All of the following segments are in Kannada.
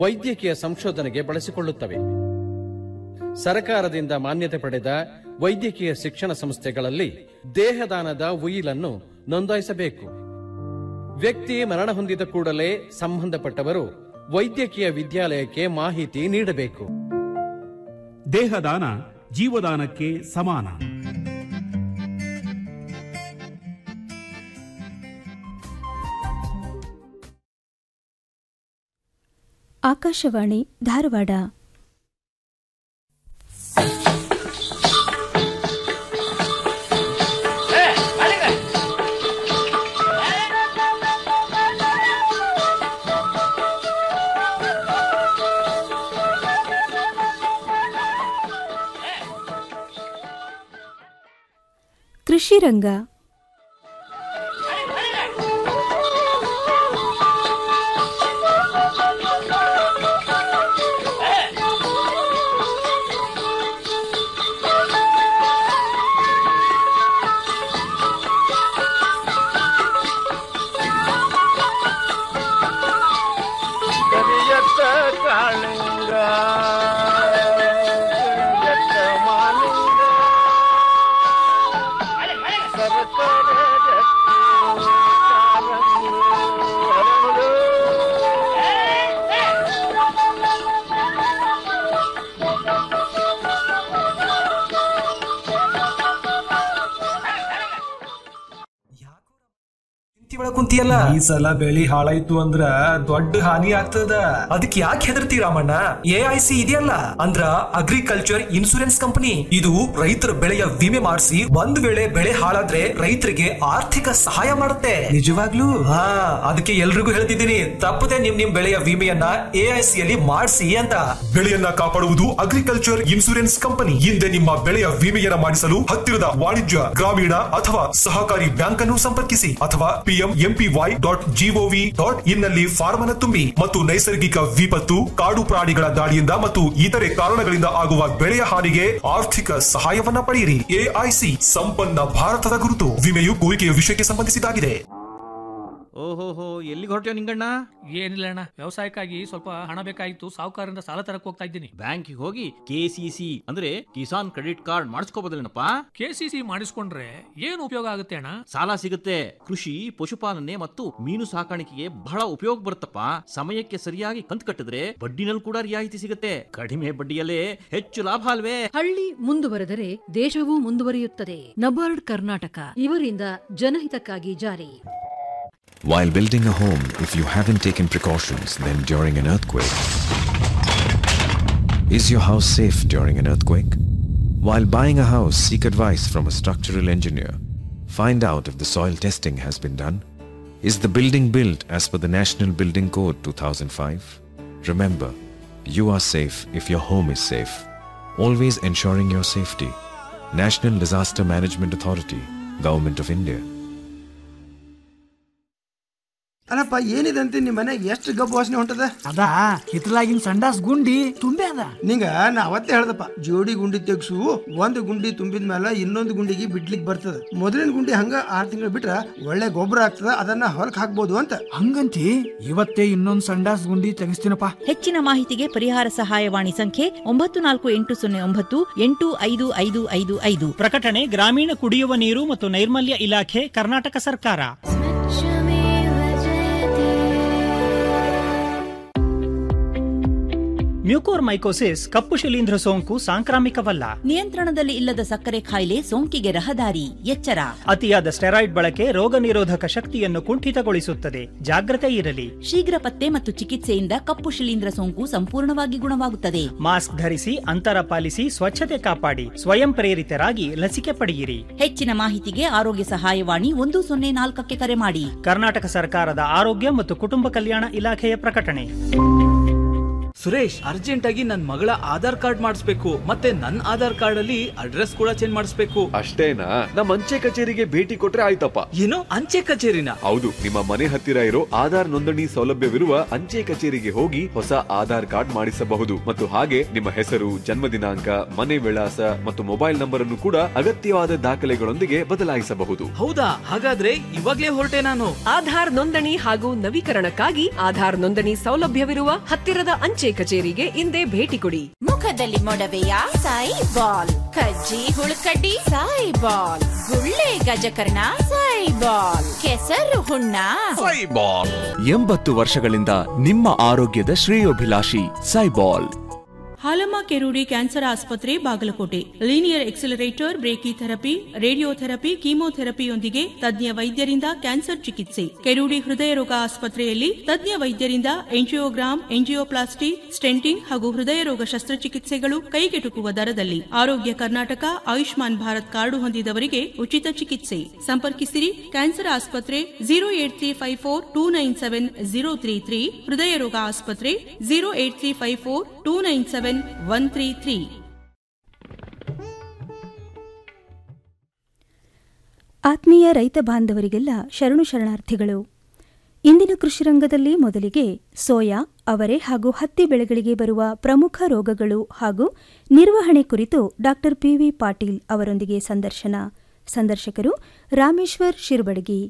ವೈದ್ಯಕೀಯ ಸಂಶೋಧನೆಗೆ ಬಳಸಿಕೊಳ್ಳುತ್ತವೆ ಸರಕಾರದಿಂದ ಮಾನ್ಯತೆ ಪಡೆದ ವೈದ್ಯಕೀಯ ಶಿಕ್ಷಣ ಸಂಸ್ಥೆಗಳಲ್ಲಿ ದೇಹದಾನದ ಉಯಿಲನ್ನು ನೋಂದಾಯಿಸಬೇಕು ವ್ಯಕ್ತಿ ಮರಣ ಹೊಂದಿದ ಕೂಡಲೇ ಸಂಬಂಧಪಟ್ಟವರು ವೈದ್ಯಕೀಯ ವಿದ್ಯಾಲಯಕ್ಕೆ ಮಾಹಿತಿ ನೀಡಬೇಕು ದೇಹದಾನ ಜೀವದಾನಕ್ಕೆ ಸಮಾನ ಆಕಾಶವಾಣಿ ಧಾರವಾಡ ಕೃಷಿ ರಂಗ ಕರಿಯತ್ತ ಕಾಳಿಂಗ ಕರಿಯತ್ತ ಮಾಲಿಂಗ ಸರಕಾರ ಕುಂತಿಯಲ್ಲ ಈ ಸಲ ಬೆಳಿ ಹಾಳಾಯ್ತು ಅಂದ್ರ ದೊಡ್ಡ ಹಾನಿ ಆಗ್ತದ ಅದಕ್ಕೆ ಯಾಕೆ ಹೆದರ್ತಿ ರಾಮಣ್ಣ ಎ ಐ ಸಿ ಇದೆಯಲ್ಲ ಅಂದ್ರ ಅಗ್ರಿಕಲ್ಚರ್ ಇನ್ಸೂರೆನ್ಸ್ ಕಂಪನಿ ಇದು ರೈತರ ಬೆಳೆಯ ವಿಮೆ ಮಾಡಿಸಿ ಒಂದ್ ವೇಳೆ ಬೆಳೆ ಹಾಳಾದ್ರೆ ರೈತರಿಗೆ ಆರ್ಥಿಕ ಸಹಾಯ ಮಾಡುತ್ತೆ ನಿಜವಾಗ್ಲೂ ಹಾ ಅದಕ್ಕೆ ಎಲ್ರಿಗೂ ಹೇಳ್ತಿದ್ದೀನಿ ತಪ್ಪದೆ ನಿಮ್ ನಿಮ್ ಬೆಳೆಯ ವಿಮೆಯನ್ನ ಎ ಐ ಸಿ ಅಲ್ಲಿ ಮಾಡಿಸಿ ಅಂತ ಬೆಳೆಯನ್ನ ಕಾಪಾಡುವುದು ಅಗ್ರಿಕಲ್ಚರ್ ಇನ್ಸೂರೆನ್ಸ್ ಕಂಪನಿ ಹಿಂದೆ ನಿಮ್ಮ ಬೆಳೆಯ ವಿಮೆಯನ್ನ ಮಾಡಿಸಲು ಹತ್ತಿರದ ವಾಣಿಜ್ಯ ಗ್ರಾಮೀಣ ಅಥವಾ ಸಹಕಾರಿ ಬ್ಯಾಂಕ್ ಅನ್ನು ಸಂಪರ್ಕಿಸಿ ಅಥವಾ PM MPY dot GOV dot in ನಲ್ಲಿ ಫಾರ್ಮ್ ಅನ್ನು ತುಂಬಿ ಮತ್ತು ನೈಸರ್ಗಿಕ ವಿಪತ್ತು ಕಾಡು ಪ್ರಾಣಿಗಳ ದಾಳಿಯಿಂದ ಮತ್ತು ಇತರೆ ಕಾರಣಗಳಿಂದ ಆಗುವ ಬೆಳೆಯ ಹಾನಿಗೆ ಆರ್ಥಿಕ ಸಹಾಯವನ್ನ ಪಡೆಯಿರಿ ಎಐಸಿ ಸಂಪನ್ನ ಭಾರತದ ಗುರುತು ವಿಮೆಯು ಕೋರಿಕೆಯ ವಿಷಯಕ್ಕೆ ಸಂಬಂಧಿಸಿದ್ದಾಗಿದೆ ಓಹೋಹೋ ಎಲ್ಲಿಗೆ ಹೊರಟ್ಯೋ ನಿಂಗಣ್ಣ ಏನಿಲ್ಲ ಅಣ್ಣ ವ್ಯವಸಾಯಕ್ಕಾಗಿ ಸ್ವಲ್ಪ ಹಣ ಬೇಕಾಗಿತ್ತು ಸಾಹುಕಾರರಿಂದ ಸಾಲ ತರಕ್ ಹೋಗ್ತಾ ಇದ್ದೀನಿ ಬ್ಯಾಂಕಿಗೆ ಹೋಗಿ ಕೆಸಿಸಿ ಅಂದ್ರೆ ಕಿಸಾನ್ ಕ್ರೆಡಿಟ್ ಕಾರ್ಡ್ ಮಾಡಿಸ್ಕೋಬೋದಲ್ಲೇನಪ್ಪ ಕೆ ಸಿ ಸಿ ಮಾಡಿಸ್ಕೊಂಡ್ರೆ ಏನು ಉಪಯೋಗ ಆಗುತ್ತೆ ಅಣ್ಣ ಸಾಲ ಸಿಗುತ್ತೆ ಕೃಷಿ ಪಶುಪಾಲನೆ ಮತ್ತು ಮೀನು ಸಾಕಾಣಿಕೆಗೆ ಬಹಳ ಉಪಯೋಗ ಬರುತ್ತಪ್ಪ ಸಮಯಕ್ಕೆ ಸರಿಯಾಗಿ ಕಂತು ಕಟ್ಟಿದ್ರೆ ಬಡ್ಡಿನಲ್ಲಿ ಕೂಡ ರಿಯಾಯಿತಿ ಸಿಗುತ್ತೆ ಕಡಿಮೆ ಬಡ್ಡಿಯಲ್ಲೇ ಹೆಚ್ಚು ಲಾಭ ಅಲ್ವೇ ಹಳ್ಳಿ ಮುಂದುವರೆದರೆ ದೇಶವೂ ಮುಂದುವರಿಯುತ್ತದೆ ನಬಾರ್ಡ್ ಕರ್ನಾಟಕ ಇವರಿಂದ ಜನಹಿತಕ್ಕಾಗಿ ಜಾರಿ While building a home, if you haven't taken precautions, then during an earthquake. Is your house safe during an earthquake? While buying a house, seek advice from a structural engineer. Find out if the soil testing has been done. Is the building built as per the National Building Code 2005? Remember, you are safe if your home is safe. Always ensuring your safety. National Disaster Management Authority, Government of India. ಅಲ್ಲಪ್ಪ ಏನಿದೆ ಅಂತ ನಿಮ್ಮ ಮನೆ ಎಷ್ಟು ಗಬ್ಬು ವಾಸನೆ ಹೊಂಟದ ಅದ ಹಿತ್ತಲಾಗಿನ ಸಂಡಾಸ್ ಗುಂಡಿ ತುಂಬೆ ಅದ ನಿಂಗ ನಾ ಅವತ್ತೇ ಹೇಳ್ದಪ್ಪ ಜೋಡಿ ಗುಂಡಿ ತೆಗ್ಸು ಒಂದ್ ಗುಂಡಿ ತುಂಬಿದ ಮೇಲೆ ಇನ್ನೊಂದು ಗುಂಡಿಗೆ ಬಿಡ್ಲಿಕ್ ಬರ್ತದ ಮೊದಲಿನ ಗುಂಡಿ ಹಂಗ ಆರ್ ತಿಂಗಳು ಬಿಟ್ರ ಒಳ್ಳೆ ಗೊಬ್ಬರ ಆಗ್ತದ ಅದನ್ನ ಹೊಲಕ್ ಹಾಕ್ಬೋದು ಅಂತ ಹಂಗಂತಿ ಇವತ್ತೇ ಇನ್ನೊಂದ್ ಸಂಡಾಸ್ ಗುಂಡಿ ತೆಗಿಸ್ತೀನಪ್ಪ ಹೆಚ್ಚಿನ ಮಾಹಿತಿಗೆ ಪರಿಹಾರ ಸಹಾಯವಾಣಿ ಸಂಖ್ಯೆ ಒಂಬತ್ತು ನಾಲ್ಕು ಎಂಟು ಸೊನ್ನೆ ಒಂಬತ್ತು ಎಂಟು ಐದು ಐದು ಐದು ಐದು ಪ್ರಕಟಣೆ ಗ್ರಾಮೀಣ ಕುಡಿಯುವ ನೀರು ಮತ್ತು ನೈರ್ಮಲ್ಯ ಇಲಾಖೆ ಕರ್ನಾಟಕ ಸರ್ಕಾರ ಮ್ಯೂಕೋರ್ಮೈಕೋಸಿಸ್ ಕಪ್ಪು ಶಿಲೀಂಧ್ರ ಸೋಂಕು ಸಾಂಕ್ರಾಮಿಕವಲ್ಲ ನಿಯಂತ್ರಣದಲ್ಲಿ ಇಲ್ಲದ ಸಕ್ಕರೆ ಕಾಯಿಲೆ ಸೋಂಕಿಗೆ ರಹದಾರಿ ಎಚ್ಚರ ಅತಿಯಾದ ಸ್ಟೆರಾಯ್ಡ್ ಬಳಕೆ ರೋಗ ನಿರೋಧಕ ಶಕ್ತಿಯನ್ನು ಕುಂಠಿತಗೊಳಿಸುತ್ತದೆ ಜಾಗ್ರತೆ ಇರಲಿ ಶೀಘ್ರ ಪತ್ತೆ ಮತ್ತು ಚಿಕಿತ್ಸೆಯಿಂದ ಕಪ್ಪು ಶಿಲೀಂಧ್ರ ಸೋಂಕು ಸಂಪೂರ್ಣವಾಗಿ ಗುಣವಾಗುತ್ತದೆ ಮಾಸ್ಕ್ ಧರಿಸಿ ಅಂತರ ಪಾಲಿಸಿ ಸ್ವಚ್ಛತೆ ಕಾಪಾಡಿ ಸ್ವಯಂ ಪ್ರೇರಿತರಾಗಿ ಲಸಿಕೆ ಪಡೆಯಿರಿ ಹೆಚ್ಚಿನ ಮಾಹಿತಿಗೆ ಆರೋಗ್ಯ ಸಹಾಯವಾಣಿ ಒಂದು ಸೊನ್ನೆ ನಾಲ್ಕಕ್ಕೆ ಕರೆ ಮಾಡಿ ಕರ್ನಾಟಕ ಸರ್ಕಾರದ ಆರೋಗ್ಯ ಮತ್ತು ಕುಟುಂಬ ಕಲ್ಯಾಣ ಇಲಾಖೆಯ ಪ್ರಕಟಣೆ ಸುರೇಶ್ ಅರ್ಜೆಂಟ್ ಆಗಿ ನನ್ ಮಗಳ ಆಧಾರ್ ಕಾರ್ಡ್ ಮಾಡಿಸ್ಬೇಕು ಮತ್ತೆ ನನ್ ಆಧಾರ್ ಕಾರ್ಡ್ ಅಲ್ಲಿ ಅಡ್ರೆಸ್ ಕೂಡ ಚೇಂಜ್ ಮಾಡಿಸ್ಬೇಕು ಅಷ್ಟೇನಾ ನಮ್ಮ ಅಂಚೆ ಕಚೇರಿಗೆ ಭೇಟಿ ಕೊಟ್ರೆ ಆಯ್ತಪ್ಪ ಏನು ಅಂಚೆ ಕಚೇರಿನ ಹೌದು ನಿಮ್ಮ ಮನೆ ಹತ್ತಿರ ಇರೋ ಆಧಾರ್ ನೋಂದಣಿ ಸೌಲಭ್ಯವಿರುವ ಅಂಚೆ ಕಚೇರಿಗೆ ಹೋಗಿ ಹೊಸ ಆಧಾರ್ ಕಾರ್ಡ್ ಮಾಡಿಸಬಹುದು ಮತ್ತು ಹಾಗೆ ನಿಮ್ಮ ಹೆಸರು ಜನ್ಮ ದಿನಾಂಕ ಮನೆ ವಿಳಾಸ ಮತ್ತು ಮೊಬೈಲ್ ನಂಬರ್ ಅನ್ನು ಕೂಡ ಅಗತ್ಯವಾದ ದಾಖಲೆಗಳೊಂದಿಗೆ ಬದಲಾಯಿಸಬಹುದು ಹೌದಾ ಹಾಗಾದ್ರೆ ಇವಾಗ್ಲೇ ಹೊರಟೆ ನಾನು ಆಧಾರ್ ನೋಂದಣಿ ಹಾಗೂ ನವೀಕರಣಕ್ಕಾಗಿ ಆಧಾರ್ ನೋಂದಣಿ ಸೌಲಭ್ಯವಿರುವ ಹತ್ತಿರದ ಅಂಚೆ ಕಚೇರಿಗೆ ಇಂದೇ ಭೇಟಿ ಕೊಡಿ ಮುಖದಲ್ಲಿ ಮೊಡವೆಯ ಸಾಯಿ ಬಾಲ್ ಕಜ್ಜಿ ಹುಳುಕಡ್ಡಿ ಸಾಯಿ ಬಾಲ್ ಗುಳ್ಳೆ ಗಜಕರ್ಣ ಸಾಯಿ ಬಾಲ್ ಕೆಸರು ಹುಣ್ಣ ಎಂಬತ್ತು ವರ್ಷಗಳಿಂದ ನಿಮ್ಮ ಆರೋಗ್ಯದ ಶ್ರೇಯೋಭಿಲಾಷಿ ಸೈಬಾಲ್ ಹಾಲಮ್ಮ ಕೆರೂಡಿ ಕ್ಯಾನ್ಸರ್ ಆಸ್ಪತ್ರೆ Bagalkote linear accelerator brachytherapy radiotherapy ಕೀಮೋಥೆರಪಿಯೊಂದಿಗೆ ತಜ್ಞ ವೈದ್ಯರಿಂದ ಕ್ಯಾನ್ಸರ್ ಚಿಕಿತ್ಸೆ ಕೆರೂಡಿ ಹೃದಯ ರೋಗ ಆಸ್ಪತ್ರೆಯಲ್ಲಿ ತಜ್ಞ ವೈದ್ಯರಿಂದ ಎಂಜಿಯೋಗ್ರಾಮ್ ಎಂಜಿಯೋಪ್ಲಾಸ್ಟಿ ಸ್ಟೆಂಟಿಂಗ್ ಹಾಗೂ ಹೃದಯ ರೋಗ ಶಸ್ತ್ರಚಿಕಿತ್ಸೆಗಳು ಕೈಗೆಟುಕುವ ದರದಲ್ಲಿ ಆರೋಗ್ಯ ಕರ್ನಾಟಕ ಆಯುಷ್ಮಾನ್ ಭಾರತ್ ಕಾರ್ಡು ಹೊಂದಿದವರಿಗೆ ಉಚಿತ ಚಿಕಿತ್ಸೆ ಸಂಪರ್ಕಿಸಿರಿ ಕ್ಯಾನ್ಸರ್ ಆಸ್ಪತ್ರೆ zero eight three five four two nine seven zero three three ಹೃದಯ ರೋಗ ಆಸ್ಪತ್ರೆ zero eight three five four two nine seven one three three ಆತ್ಮೀಯ ರೈತ ಬಾಂಧವರಿಗೆಲ್ಲ ಶರಣು ಶರಣಾರ್ಥಿಗಳು ಇಂದಿನ ಕೃಷಿ ರಂಗದಲ್ಲಿ ಮೊದಲಿಗೆ ಸೋಯಾ ಅವರೆ ಹಾಗೂ ಹತ್ತಿ ಬೆಳೆಗಳಿಗೆ ಬರುವ ಪ್ರಮುಖ ರೋಗಗಳು ಹಾಗೂ ನಿರ್ವಹಣೆ ಕುರಿತು ಡಾ ಪಿವಿ ಪಾಟೀಲ್ ಅವರೊಂದಿಗೆ ಸಂದರ್ಶನ ಸಂದರ್ಶಕರು ರಾಮೇಶ್ವರ್ ಶಿರ್ಬಡಗಿ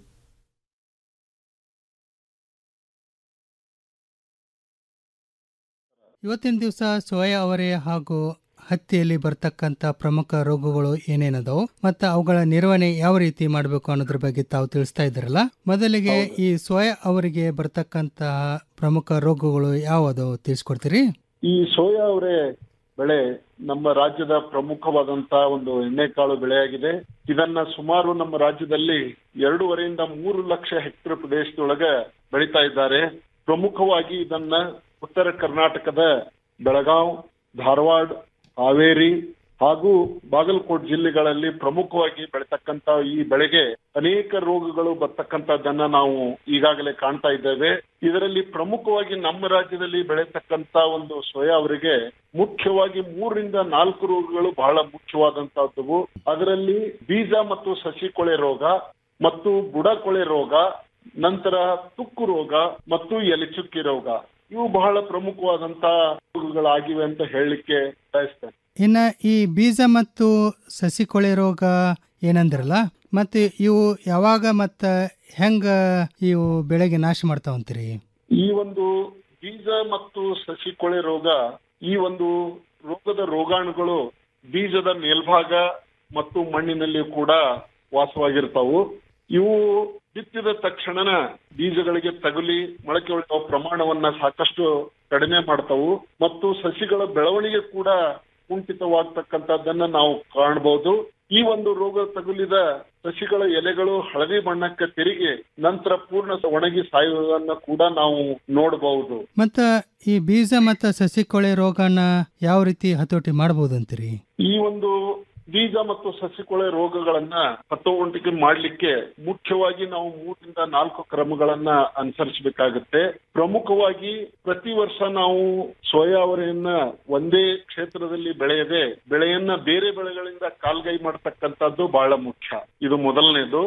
ಇವತ್ತಿನ ದಿವಸ ಸೋಯಾ ಅವರೆ ಹಾಗೂ ಹತ್ತಿಯಲ್ಲಿ ಬರ್ತಕ್ಕಂಥ ಪ್ರಮುಖ ರೋಗಗಳು ಏನೇನದವು ಮತ್ತು ಅವುಗಳ ನಿರ್ವಹಣೆ ಯಾವ ರೀತಿ ಮಾಡಬೇಕು ಅನ್ನೋದ್ರ ಬಗ್ಗೆ ತಾವು ತಿಳಿಸ್ತಾ ಇದ್ರಲ್ಲ ಮೊದಲಿಗೆ ಈ ಸೋಯಾ ಅವರಿಗೆ ಬರ್ತಕ್ಕಂತಹ ಪ್ರಮುಖ ರೋಗಗಳು ಯಾವದವು ತಿಳಿಸ್ಕೊಡ್ತೀರಿ ಈ ಸೋಯಾ ಅವರೆ ಬೆಳೆ ನಮ್ಮ ರಾಜ್ಯದ ಪ್ರಮುಖವಾದಂತ ಒಂದು ಎಣ್ಣೆಕಾಳು ಬೆಳೆಯಾಗಿದೆ ಇದನ್ನ ಸುಮಾರು ನಮ್ಮ ರಾಜ್ಯದಲ್ಲಿ ಎರಡೂವರೆಯಿಂದ ಮೂರು ಲಕ್ಷ ಹೆಕ್ಟೇರ್ ಪ್ರದೇಶದೊಳಗೆ ಬೆಳೀತಾ ಇದ್ದಾರೆ ಪ್ರಮುಖವಾಗಿ ಇದನ್ನ ಉತ್ತರ ಕರ್ನಾಟಕದ ಬೆಳಗಾವ್ ಧಾರವಾಡ ಹಾವೇರಿ ಹಾಗೂ ಬಾಗಲಕೋಟ್ ಜಿಲ್ಲೆಗಳಲ್ಲಿ ಪ್ರಮುಖವಾಗಿ ಬೆಳತಕ್ಕಂತ ಈ ಬೆಳೆಗೆ ಅನೇಕ ರೋಗಗಳು ಬರ್ತಕ್ಕಂಥದ್ದನ್ನ ನಾವು ಈಗಾಗಲೇ ಕಾಣ್ತಾ ಇದ್ದೇವೆ ಇದರಲ್ಲಿ ಪ್ರಮುಖವಾಗಿ ನಮ್ಮ ರಾಜ್ಯದಲ್ಲಿ ಬೆಳೆತಕ್ಕಂತ ಒಂದು ಸೋಯಾ ಅವರಿಗೆ ಮುಖ್ಯವಾಗಿ ಮೂರರಿಂದ ನಾಲ್ಕು ರೋಗಗಳು ಬಹಳ ಮುಖ್ಯವಾದಂತಹದ್ದು ಅದರಲ್ಲಿ ಬೀಜ ಮತ್ತು ಸಸಿ ಕೊಳೆ ರೋಗ ಮತ್ತು ಬುಡ ಕೊಳೆ ರೋಗ ನಂತರ ತುಕ್ಕು ರೋಗ ಮತ್ತು ಎಲೆಚುಕ್ಕಿ ರೋಗ ಇವು ಬಹಳ ಪ್ರಮುಖವಾದಂತ ರೋಗಗಳಾಗಿವೆ ಅಂತ ಹೇಳಲಿಕ್ಕೆ ಬಯಸ್ತೇನೆ ಇನ್ನ ಈ ಬೀಜ ಮತ್ತು ಸಸಿ ಕೊಳೆ ರೋಗ ಏನಂದ್ರಲ್ಲ ಮತ್ತೆ ಇವು ಯಾವಾಗ ಮತ್ತ ಹೆಂಗ ಇವು ಬೆಳೆಗೆ ನಾಶ ಮಾಡ್ತಾವಂತೀರಿ ಈ ಒಂದು ಬೀಜ ಮತ್ತು ಸಸಿ ಕೊಳೆ ರೋಗ ಈ ಒಂದು ರೋಗದ ರೋಗಾಣುಗಳು ಬೀಜದ ಮೇಲ್ಭಾಗ ಮತ್ತು ಮಣ್ಣಿನಲ್ಲಿ ಕೂಡ ವಾಸವಾಗಿರ್ತಾವು ಇವು ಬಿತ್ತಿದ ತಕ್ಷಣನ ಬೀಜಗಳಿಗೆ ತಗುಲಿ ಮೊಳಕೆ ಹೊಡೆಯುವ ಪ್ರಮಾಣವನ್ನ ಸಾಕಷ್ಟು ಕಡಿಮೆ ಮಾಡ್ತಾವು ಮತ್ತು ಸಸಿಗಳ ಬೆಳವಣಿಗೆ ಕೂಡ ಕುಂಠಿತವಾಗ್ತಕ್ಕಂಥದ್ದನ್ನ ನಾವು ಕಾಣಬಹುದು ಈ ಒಂದು ರೋಗ ತಗುಲಿದ ಸಸಿಗಳ ಎಲೆಗಳು ಹಳದಿ ಬಣ್ಣಕ್ಕೆ ತಿರುಗಿ ನಂತರ ಪೂರ್ಣ ಒಣಗಿ ಸಾಯುವುದನ್ನ ಕೂಡ ನಾವು ನೋಡಬಹುದು ಮತ್ತ ಈ ಬೀಜ ಮತ್ತು ಸಸಿ ಕೊಳೆ ರೋಗನ ಯಾವ ರೀತಿ ಹತೋಟಿ ಮಾಡಬಹುದಂತೀರಿ ಈ ಒಂದು ಬೀಜ ಮತ್ತು ಸಸಿಕೊಳೆ ರೋಗಗಳನ್ನ ಹತೋಟಿಕೆ ಮಾಡ್ಲಿಕ್ಕೆ ಮುಖ್ಯವಾಗಿ ನಾವು ಮೂರರಿಂದ ನಾಲ್ಕು ಕ್ರಮಗಳನ್ನ ಅನುಸರಿಸಬೇಕಾಗುತ್ತೆ ಪ್ರಮುಖವಾಗಿ ಪ್ರತಿ ವರ್ಷ ನಾವು ಸೋಯಾ ಅವರೆಯನ್ನ ಒಂದೇ ಕ್ಷೇತ್ರದಲ್ಲಿ ಬೆಳೆಯದೆ ಬೆಳೆಯನ್ನ ಬೇರೆ ಬೆಳೆಗಳಿಂದ ಕಾಲ್ಗೈ ಮಾಡತಕ್ಕಂಥದ್ದು ಬಹಳ ಮುಖ್ಯ ಇದು ಮೊದಲನೇದು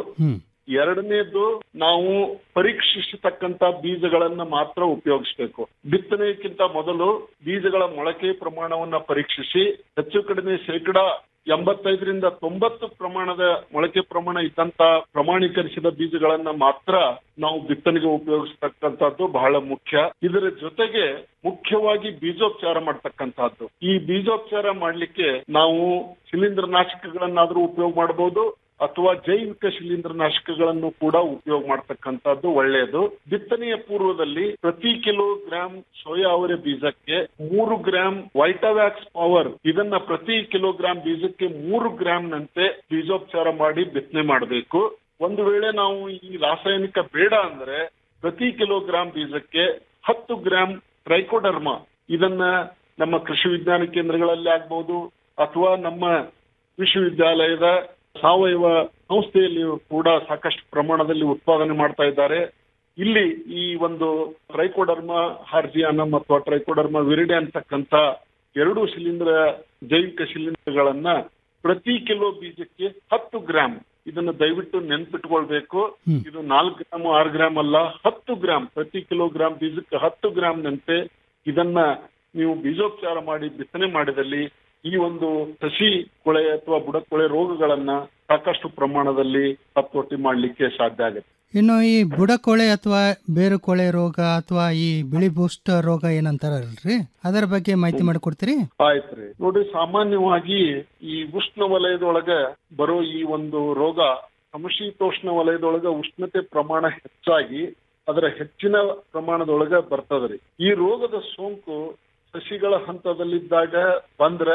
ಎರಡನೇದು ನಾವು ಪರೀಕ್ಷಿಸತಕ್ಕಂತ ಬೀಜಗಳನ್ನ ಮಾತ್ರ ಉಪಯೋಗಿಸಬೇಕು ಬಿತ್ತನೆಯಕ್ಕಿಂತ ಮೊದಲು ಬೀಜಗಳ ಮೊಳಕೆ ಪ್ರಮಾಣವನ್ನ ಪರೀಕ್ಷಿಸಿ ಹೆಚ್ಚು ಕಡಿಮೆ ಶೇಕಡ ಎಂಬತ್ತೈದರಿಂದ ತೊಂಬತ್ತು ಪ್ರಮಾಣದ ಮೊಳಕೆ ಪ್ರಮಾಣ ಇದ್ದಂತ ಪ್ರಮಾಣೀಕರಿಸಿದ ಬೀಜಗಳನ್ನ ಮಾತ್ರ ನಾವು ಬಿತ್ತನೆಗೆ ಉಪಯೋಗಿಸ್ತಕ್ಕಂಥದ್ದು ಬಹಳ ಮುಖ್ಯ ಇದರ ಜೊತೆಗೆ ಮುಖ್ಯವಾಗಿ ಬೀಜೋಪಚಾರ ಮಾಡ್ತಕ್ಕಂಥದ್ದು ಈ ಬೀಜೋಪಚಾರ ಮಾಡ್ಲಿಕ್ಕೆ ನಾವು ಶಿಲೀಂಧ್ರನಾಶಕಗಳನ್ನಾದ್ರೂ ಉಪಯೋಗ ಮಾಡಬಹುದು ಅಥವಾ ಜೈವಿಕ ಶಿಲೀಂಧ್ರನಾಶಕಗಳನ್ನು ಕೂಡ ಉಪಯೋಗ ಮಾಡ್ತಕ್ಕಂಥದ್ದು ಒಳ್ಳೆಯದು ಬಿತ್ತನೆಯ ಪೂರ್ವದಲ್ಲಿ ಪ್ರತಿ ಕಿಲೋಗ್ರಾಂ ಸೋಯಾ ಅವರೆ ಬೀಜಕ್ಕೆ ಮೂರು ಗ್ರಾಂ ವೈಟಾವ್ಯಾಕ್ಸ್ ಪವರ್ ಇದನ್ನ ಪ್ರತಿ ಕಿಲೋಗ್ರಾಂ ಬೀಜಕ್ಕೆ ಮೂರು ಗ್ರಾಂನಂತೆ ಬೀಜೋಪಚಾರ ಮಾಡಿ ಬಿತ್ತನೆ ಮಾಡಬೇಕು ಒಂದು ವೇಳೆ ನಾವು ಈ ರಾಸಾಯನಿಕ ಬೇಡ ಅಂದ್ರೆ ಪ್ರತಿ ಕಿಲೋಗ್ರಾಂ ಬೀಜಕ್ಕೆ ಹತ್ತು ಗ್ರಾಂ ಟ್ರೈಕೋಡರ್ಮ ಇದನ್ನ ನಮ್ಮ ಕೃಷಿ ವಿಜ್ಞಾನ ಕೇಂದ್ರಗಳಲ್ಲಿ ಆಗ್ಬಹುದು ಅಥವಾ ನಮ್ಮ ವಿಶ್ವವಿದ್ಯಾಲಯದ ಸಾವಯವ ಸಂಸ್ಥೆಯಲ್ಲಿ ಕೂಡ ಸಾಕಷ್ಟು ಪ್ರಮಾಣದಲ್ಲಿ ಉತ್ಪಾದನೆ ಮಾಡ್ತಾ ಇದ್ದಾರೆ ಇಲ್ಲಿ ಈ ಒಂದು ಟ್ರೈಕೋಡರ್ಮ ಹಾರ್ಜಿಯಾನಮ್ ಅಥವಾ ಟ್ರೈಕೋಡರ್ಮ ವಿರಿಡೆ ಅಂತಕ್ಕಂತ ಎರಡು ಶಿಲೀಂಧ್ರ ಜೈವಿಕ ಶಿಲೀಂಧ್ರಗಳನ್ನ ಪ್ರತಿ ಕಿಲೋ ಬೀಜಕ್ಕೆ ಹತ್ತು ಗ್ರಾಮ್ ಇದನ್ನ ದಯವಿಟ್ಟು ನೆನ್ಪಿಟ್ಕೊಳ್ಬೇಕು ಇದು ನಾಲ್ಕು ಗ್ರಾಮ್ ಆರು ಗ್ರಾಮ್ ಅಲ್ಲ ಹತ್ತು ಗ್ರಾಮ್ ಪ್ರತಿ ಕಿಲೋಗ್ರಾಮ್ ಬೀಜಕ್ಕೆ ಹತ್ತು ಗ್ರಾಮ್ ನಂತೆ ಇದನ್ನ ನೀವು ಬೀಜೋಪಚಾರ ಮಾಡಿ ಬಿತ್ತನೆ ಮಾಡಿದಲ್ಲಿ ಈ ಒಂದು ಸಸಿ ಕೊಳೆ ಅಥವಾ ಬುಡಕೊಳೆ ರೋಗಗಳನ್ನ ಸಾಕಷ್ಟು ಪ್ರಮಾಣದಲ್ಲಿ ಹತೋಟಿ ಮಾಡ್ಲಿಕ್ಕೆ ಸಾಧ್ಯ ಆಗುತ್ತೆ ಇನ್ನು ಈ ಬುಡಕೊಳೆ ಅಥವಾ ಬೇರುಕೊಳೆ ರೋಗ ಅಥವಾ ಈ ಬಿಳಿ ಬೂಸ್ಟ್ ರೋಗ ಏನಂತಾರಲ್ರಿ ಅದರ ಬಗ್ಗೆ ಮಾಹಿತಿ ಮಾಡಿಕೊಡ್ತೀರಿ ಆಯ್ತ್ರಿ ನೋಡ್ರಿ ಸಾಮಾನ್ಯವಾಗಿ ಈ ಉಷ್ಣ ವಲಯದೊಳಗ ಬರೋ ಈ ಒಂದು ರೋಗ ಸಮಶೀತೋಷ್ಣ ವಲಯದೊಳಗ ಉಷ್ಣತೆ ಪ್ರಮಾಣ ಹೆಚ್ಚಾಗಿ ಅದರ ಹೆಚ್ಚಿನ ಪ್ರಮಾಣದೊಳಗ ಬರ್ತದ್ರಿ ಈ ರೋಗದ ಸೋಂಕು ಸಸಿಗಳ ಹಂತದಲ್ಲಿದ್ದಾಗ ಬಂದ್ರ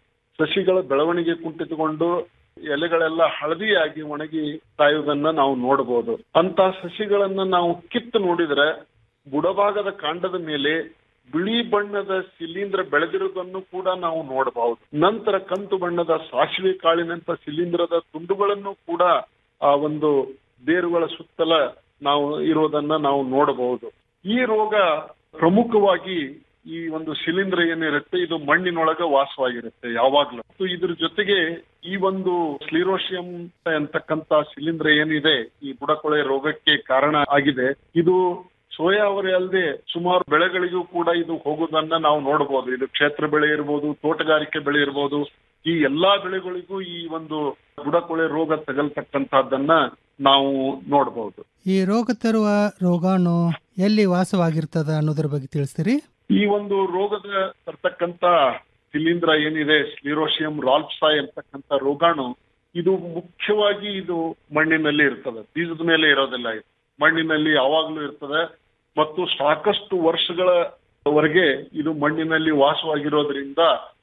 ಸಸಿಗಳ ಬೆಳವಣಿಗೆ ಕುಂಠಿತಗೊಂಡು ಎಲೆಗಳೆಲ್ಲ ಹಳದಿಯಾಗಿ ಒಣಗಿ ಸಾಯುವುದನ್ನ ನಾವು ನೋಡಬಹುದು ಅಂತ ಸಸಿಗಳನ್ನ ನಾವು ಕಿತ್ತು ನೋಡಿದ್ರೆ ಬುಡಭಾಗದ ಕಾಂಡದ ಮೇಲೆ ಬಿಳಿ ಬಣ್ಣದ ಶಿಲೀಂಧ್ರ ಬೆಳೆದಿರುವುದನ್ನು ಕೂಡ ನಾವು ನೋಡಬಹುದು ನಂತರ ಕಂದು ಬಣ್ಣದ ಸಾಸಿವೆ ಕಾಳಿನಂತ ಶಿಲೀಂಧ್ರದ ತುಂಡುಗಳನ್ನು ಕೂಡ ಆ ಒಂದು ಬೇರುಗಳ ಸುತ್ತಲ ನಾವು ಇರೋದನ್ನ ನಾವು ನೋಡಬಹುದು ಈ ರೋಗ ಪ್ರಮುಖವಾಗಿ ಈ ಒಂದು ಶಿಲೀಂಧ್ರ ಏನಿರುತ್ತೆ ಇದು ಮಣ್ಣಿನೊಳಗ ವಾಸವಾಗಿರುತ್ತೆ ಯಾವಾಗ್ಲೂ ಮತ್ತು ಇದ್ರ ಜೊತೆಗೆ ಈ ಒಂದು ಸ್ಲಿರೋಶಿಯಂ ಅಂತಕ್ಕಂತ ಶಿಲೀಂಧ್ರ ಏನಿದೆ ಈ ಬುಡಕೊಳೆ ರೋಗಕ್ಕೆ ಕಾರಣ ಆಗಿದೆ ಇದು ಸೋಯಾ ಅವರೇ ಅಲ್ಲದೆ ಸುಮಾರು ಬೆಳೆಗಳಿಗೂ ಕೂಡ ಇದು ಹೋಗುವುದನ್ನ ನಾವು ನೋಡಬಹುದು ಇದು ಕ್ಷೇತ್ರ ಬೆಳೆ ಇರ್ಬೋದು ತೋಟಗಾರಿಕೆ ಬೆಳೆ ಇರ್ಬೋದು ಈ ಎಲ್ಲಾ ಬೆಳೆಗಳಿಗೂ ಈ ಒಂದು ಬುಡಕೊಳೆ ರೋಗ ತಗಲ್ತಕ್ಕಂತಹದ್ದನ್ನ ನಾವು ನೋಡಬಹುದು ಈ ರೋಗ ತರುವ ರೋಗಾಣು ಎಲ್ಲಿ ವಾಸವಾಗಿರ್ತದ ಅನ್ನೋದ್ರ ಬಗ್ಗೆ ತಿಳಿಸ್ತೀರಿ ಈ ಒಂದು ರೋಗದ ಬರ್ತಕ್ಕಂತ ಶಿಲೀಂಧ್ರ ಏನಿದೆ ಸ್ಲಿರೋಶಿಯಂ ರಾಲ್ಪ್ಸಾಯ್ ಅಂತಕ್ಕಂತ ರೋಗಾಣು ಇದು ಮುಖ್ಯವಾಗಿ ಇದು ಮಣ್ಣಿನಲ್ಲಿ ಇರ್ತದೆ ಬೀಜದ ಮೇಲೆ ಇರೋದಿಲ್ಲ ಇದು ಮಣ್ಣಿನಲ್ಲಿ ಯಾವಾಗ್ಲೂ ಇರ್ತದೆ ಮತ್ತು ಸಾಕಷ್ಟು ವರ್ಷಗಳವರೆಗೆ ಇದು ಮಣ್ಣಿನಲ್ಲಿ ವಾಸವಾಗಿರೋದ್ರಿಂದ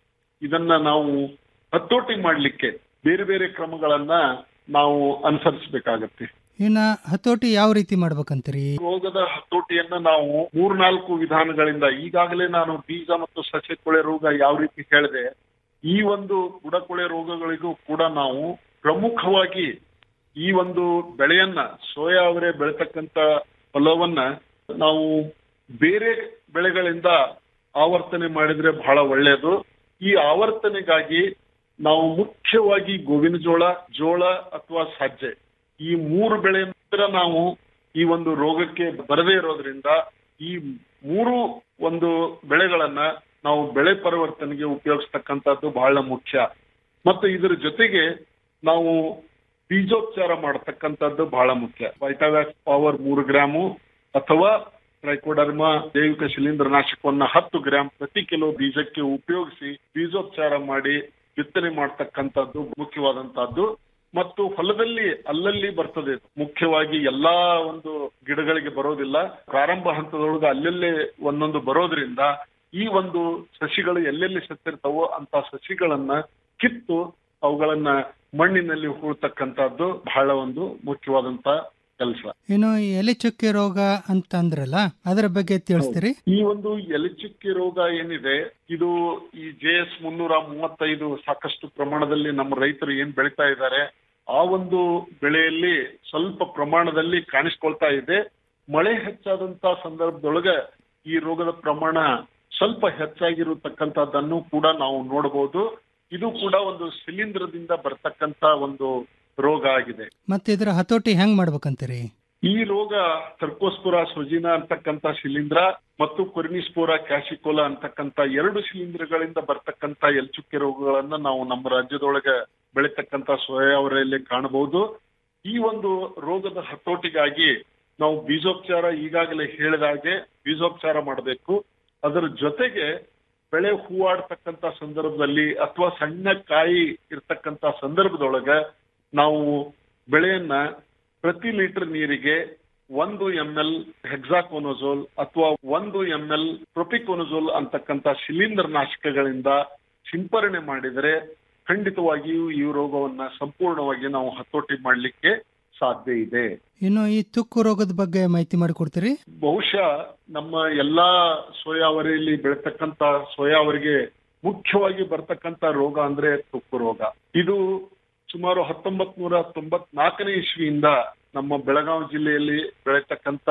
ಇದನ್ನ ನಾವು ಹತೋಟಿ ಮಾಡ್ಲಿಕ್ಕೆ ಬೇರೆ ಬೇರೆ ಕ್ರಮಗಳನ್ನ ನಾವು ಅನುಸರಿಸಬೇಕಾಗತ್ತೆ ಇನ್ನ ಹತೋಟಿ ಯಾವ ರೀತಿ ಮಾಡ್ಬೇಕಂತೀರಿ ರೋಗದ ಹತೋಟಿಯನ್ನ ನಾವು ಮೂರ್ನಾಲ್ಕು ವಿಧಾನಗಳಿಂದ ಈಗಾಗಲೇ ನಾನು ಬೀಜ ಮತ್ತು ಸಸ್ಯ ಕೊಳೆ ರೋಗ ಯಾವ ರೀತಿ ಹೇಳಿದೆ ಈ ಒಂದು ಬುಡಕೊಳೆ ರೋಗಗಳಿಗೂ ಕೂಡ ನಾವು ಪ್ರಮುಖವಾಗಿ ಈ ಒಂದು ಬೆಳೆಯನ್ನ ಸೋಯಾ ಅವರೇ ಬೆಳೆತಕ್ಕಂತ ಹೊಲವನ್ನ ನಾವು ಬೇರೆ ಬೆಳೆಗಳಿಂದ ಆವರ್ತನೆ ಮಾಡಿದ್ರೆ ಬಹಳ ಒಳ್ಳೆಯದು ಈ ಆವರ್ತನೆಗಾಗಿ ನಾವು ಮುಖ್ಯವಾಗಿ ಗೋವಿನ ಜೋಳ ಜೋಳ ಅಥವಾ ಸಜ್ಜೆ ಈ ಮೂರು ಬೆಳೆ ನಂತರ ನಾವು ಈ ಒಂದು ರೋಗಕ್ಕೆ ಬರದೇ ಇರೋದ್ರಿಂದ ಈ ಮೂರು ಒಂದು ಬೆಳೆಗಳನ್ನ ನಾವು ಬೆಳೆ ಪರಿವರ್ತನೆಗೆ ಉಪಯೋಗಿಸ್ತಕ್ಕಂಥದ್ದು ಬಹಳ ಮುಖ್ಯ ಮತ್ತು ಇದರ ಜೊತೆಗೆ ನಾವು ಬೀಜೋಪಚಾರ ಮಾಡತಕ್ಕಂಥದ್ದು ಬಹಳ ಮುಖ್ಯ ವೈಟಾವ್ಯಾಕ್ಸ್ ಪವರ್ ಮೂರು ಗ್ರಾಮು ಅಥವಾ ಟ್ರೈಕೋಡರ್ಮಾ ಜೈವಿಕ ಶಿಲೀಂಧ್ರನಾಶಕವನ್ನ ಹತ್ತು ಗ್ರಾಂ ಪ್ರತಿ ಕಿಲೋ ಬೀಜಕ್ಕೆ ಉಪಯೋಗಿಸಿ ಬೀಜೋಪಚಾರ ಮಾಡಿ ಬಿತ್ತನೆ ಮಾಡ್ತಕ್ಕಂಥದ್ದು ಮುಖ್ಯವಾದಂತಹದ್ದು ಮತ್ತು ಹೊಲದಲ್ಲಿ ಅಲ್ಲಲ್ಲಿ ಬರ್ತದೆ ಇದು. ಮುಖ್ಯವಾಗಿ ಎಲ್ಲಾ ಒಂದು ಗಿಡಗಳಿಗೆ ಬರೋದಿಲ್ಲ ಪ್ರಾರಂಭ ಹಂತದೊಳಗೆ ಅಲ್ಲಲ್ಲೇ ಒಂದೊಂದು ಬರೋದ್ರಿಂದ ಈ ಒಂದು ಸಸಿಗಳು ಎಲ್ಲೆಲ್ಲಿ ಸತ್ತಿರ್ತಾವೋ ಅಂತ ಸಸಿಗಳನ್ನ ಕಿತ್ತು ಅವುಗಳನ್ನ ಮಣ್ಣಿನಲ್ಲಿ ಹೂಳ್ತಕ್ಕಂಥದ್ದು ಬಹಳ ಒಂದು ಮುಖ್ಯವಾದಂತ ಕೆಲಸ ಇನ್ನು ಈ ಎಲೆ ಚುಕ್ಕೆ ರೋಗ ಅಂತ ಅಂದ್ರಲ್ಲ ಅದರ ಬಗ್ಗೆ ತಿಳಿಸ್ತೀರಿ ಈ ಒಂದು ಎಲೆಚುಕ್ಕಿ ರೋಗ ಏನಿದೆ ಇದು ಈ ಜೆ ಎಸ್ ಮುನ್ನೂರ ಮೂವತ್ತೈದು ಸಾಕಷ್ಟು ಪ್ರಮಾಣದಲ್ಲಿ ನಮ್ಮ ರೈತರು ಏನ್ ಬೆಳಿತಾ ಇದ್ದಾರೆ ಆ ಒಂದು ಬೆಳೆಯಲ್ಲಿ ಸ್ವಲ್ಪ ಪ್ರಮಾಣದಲ್ಲಿ ಕಾಣಿಸ್ಕೊಳ್ತಾ ಇದೆ ಮಳೆ ಹೆಚ್ಚಾದಂತ ಸಂದರ್ಭದೊಳಗೆ ಈ ರೋಗದ ಪ್ರಮಾಣ ಸ್ವಲ್ಪ ಹೆಚ್ಚಾಗಿರತಕ್ಕಂತದ್ದನ್ನು ಕೂಡ ನಾವು ನೋಡಬಹುದು ಇದು ಕೂಡ ಒಂದು ಶಿಲೀಂಧ್ರದಿಂದ ಬರ್ತಕ್ಕಂತ ಒಂದು ರೋಗ ಆಗಿದೆ ಮತ್ತೆ ಇದರ ಹತೋಟಿ ಹೆಂಗ್ ಮಾಡ್ಬೇಕಂತೀರಿ ಈ ರೋಗ ಸರ್ಕೋಸ್ಪುರ ಸೊಜಿನಾ ಅಂತಕ್ಕಂತ ಶಿಲೀಂಧ್ರ ಮತ್ತು ಕೊರ್ನಿಸ್ಪೋರ ಕ್ಯಾಶಿಕೋಲಾ ಅಂತಕ್ಕಂತ ಎರಡು ಶಿಲೀಂಧ್ರಗಳಿಂದ ಬರ್ತಕ್ಕಂತ ಎಲ್ಚುಕ್ಕೆ ರೋಗಗಳನ್ನ ನಾವು ನಮ್ಮ ರಾಜ್ಯದೊಳಗೆ ಬೆಳೀತಕ್ಕಂತ ಸೋಯಾವರೆಯಲ್ಲಿ ಕಾಣಬಹುದು ಈ ಒಂದು ರೋಗದ ಹತೋಟಿಗಾಗಿ ನಾವು ಬೀಜೋಪಚಾರ ಈಗಾಗಲೇ ಹೇಳಿದ ಹಾಗೆ ಬೀಜೋಪಚಾರ ಮಾಡಬೇಕು ಅದರ ಜೊತೆಗೆ ಬೆಳೆ ಹೂವಾಡ್ತಕ್ಕಂತ ಸಂದರ್ಭದಲ್ಲಿ ಅಥವಾ ಸಣ್ಣ ಕಾಯಿ ಇರ್ತಕ್ಕಂತ ಸಂದರ್ಭದೊಳಗ ನಾವು ಬೆಳೆಯನ್ನ ಪ್ರತಿ ಲೀಟರ್ ನೀರಿಗೆ ಒಂದು ಎಂ ಎಲ್ ಹೆಕ್ಸಾಕೋನೋಜೋಲ್ ಅಥವಾ ಒಂದು ಎಂ ಎಲ್ ಪ್ರೊಪಿಕೋನೋಜೋಲ್ ಅಂತಕ್ಕಂತ ಶಿಲೀಂಧ್ರ ನಾಶಕಗಳಿಂದ ಸಿಂಪರಣೆ ಮಾಡಿದರೆ ಖಂಡಿತವಾಗಿಯೂ ಈ ರೋಗವನ್ನ ಸಂಪೂರ್ಣವಾಗಿ ನಾವು ಹತೋಟಿ ಮಾಡಲಿಕ್ಕೆ ಸಾಧ್ಯ ಇದೆ ಇನ್ನು ಈ ತುಕ್ಕು ರೋಗದ ಬಗ್ಗೆ ಮಾಹಿತಿ ಮಾಡಿಕೊಡ್ತೀರಿ ಬಹುಶಃ ನಮ್ಮ ಎಲ್ಲಾ ಸೋಯಾವರಿಯಲ್ಲಿ ಬೆಳತಕ್ಕಂತ ಸೋಯಾವರಿಗೆ ಮುಖ್ಯವಾಗಿ ಬರ್ತಕ್ಕಂತ ರೋಗ ಅಂದ್ರೆ ತುಕ್ಕು ರೋಗ ಇದು ಸುಮಾರು ಹತ್ತೊಂಬತ್ ನೂರ ತೊಂಬತ್ನಾಲ್ಕನೇ ಇಸ್ವಿಯಿಂದ ನಮ್ಮ ಬೆಳಗಾವಿ ಜಿಲ್ಲೆಯಲ್ಲಿ ಬೆಳೀತಕ್ಕಂತ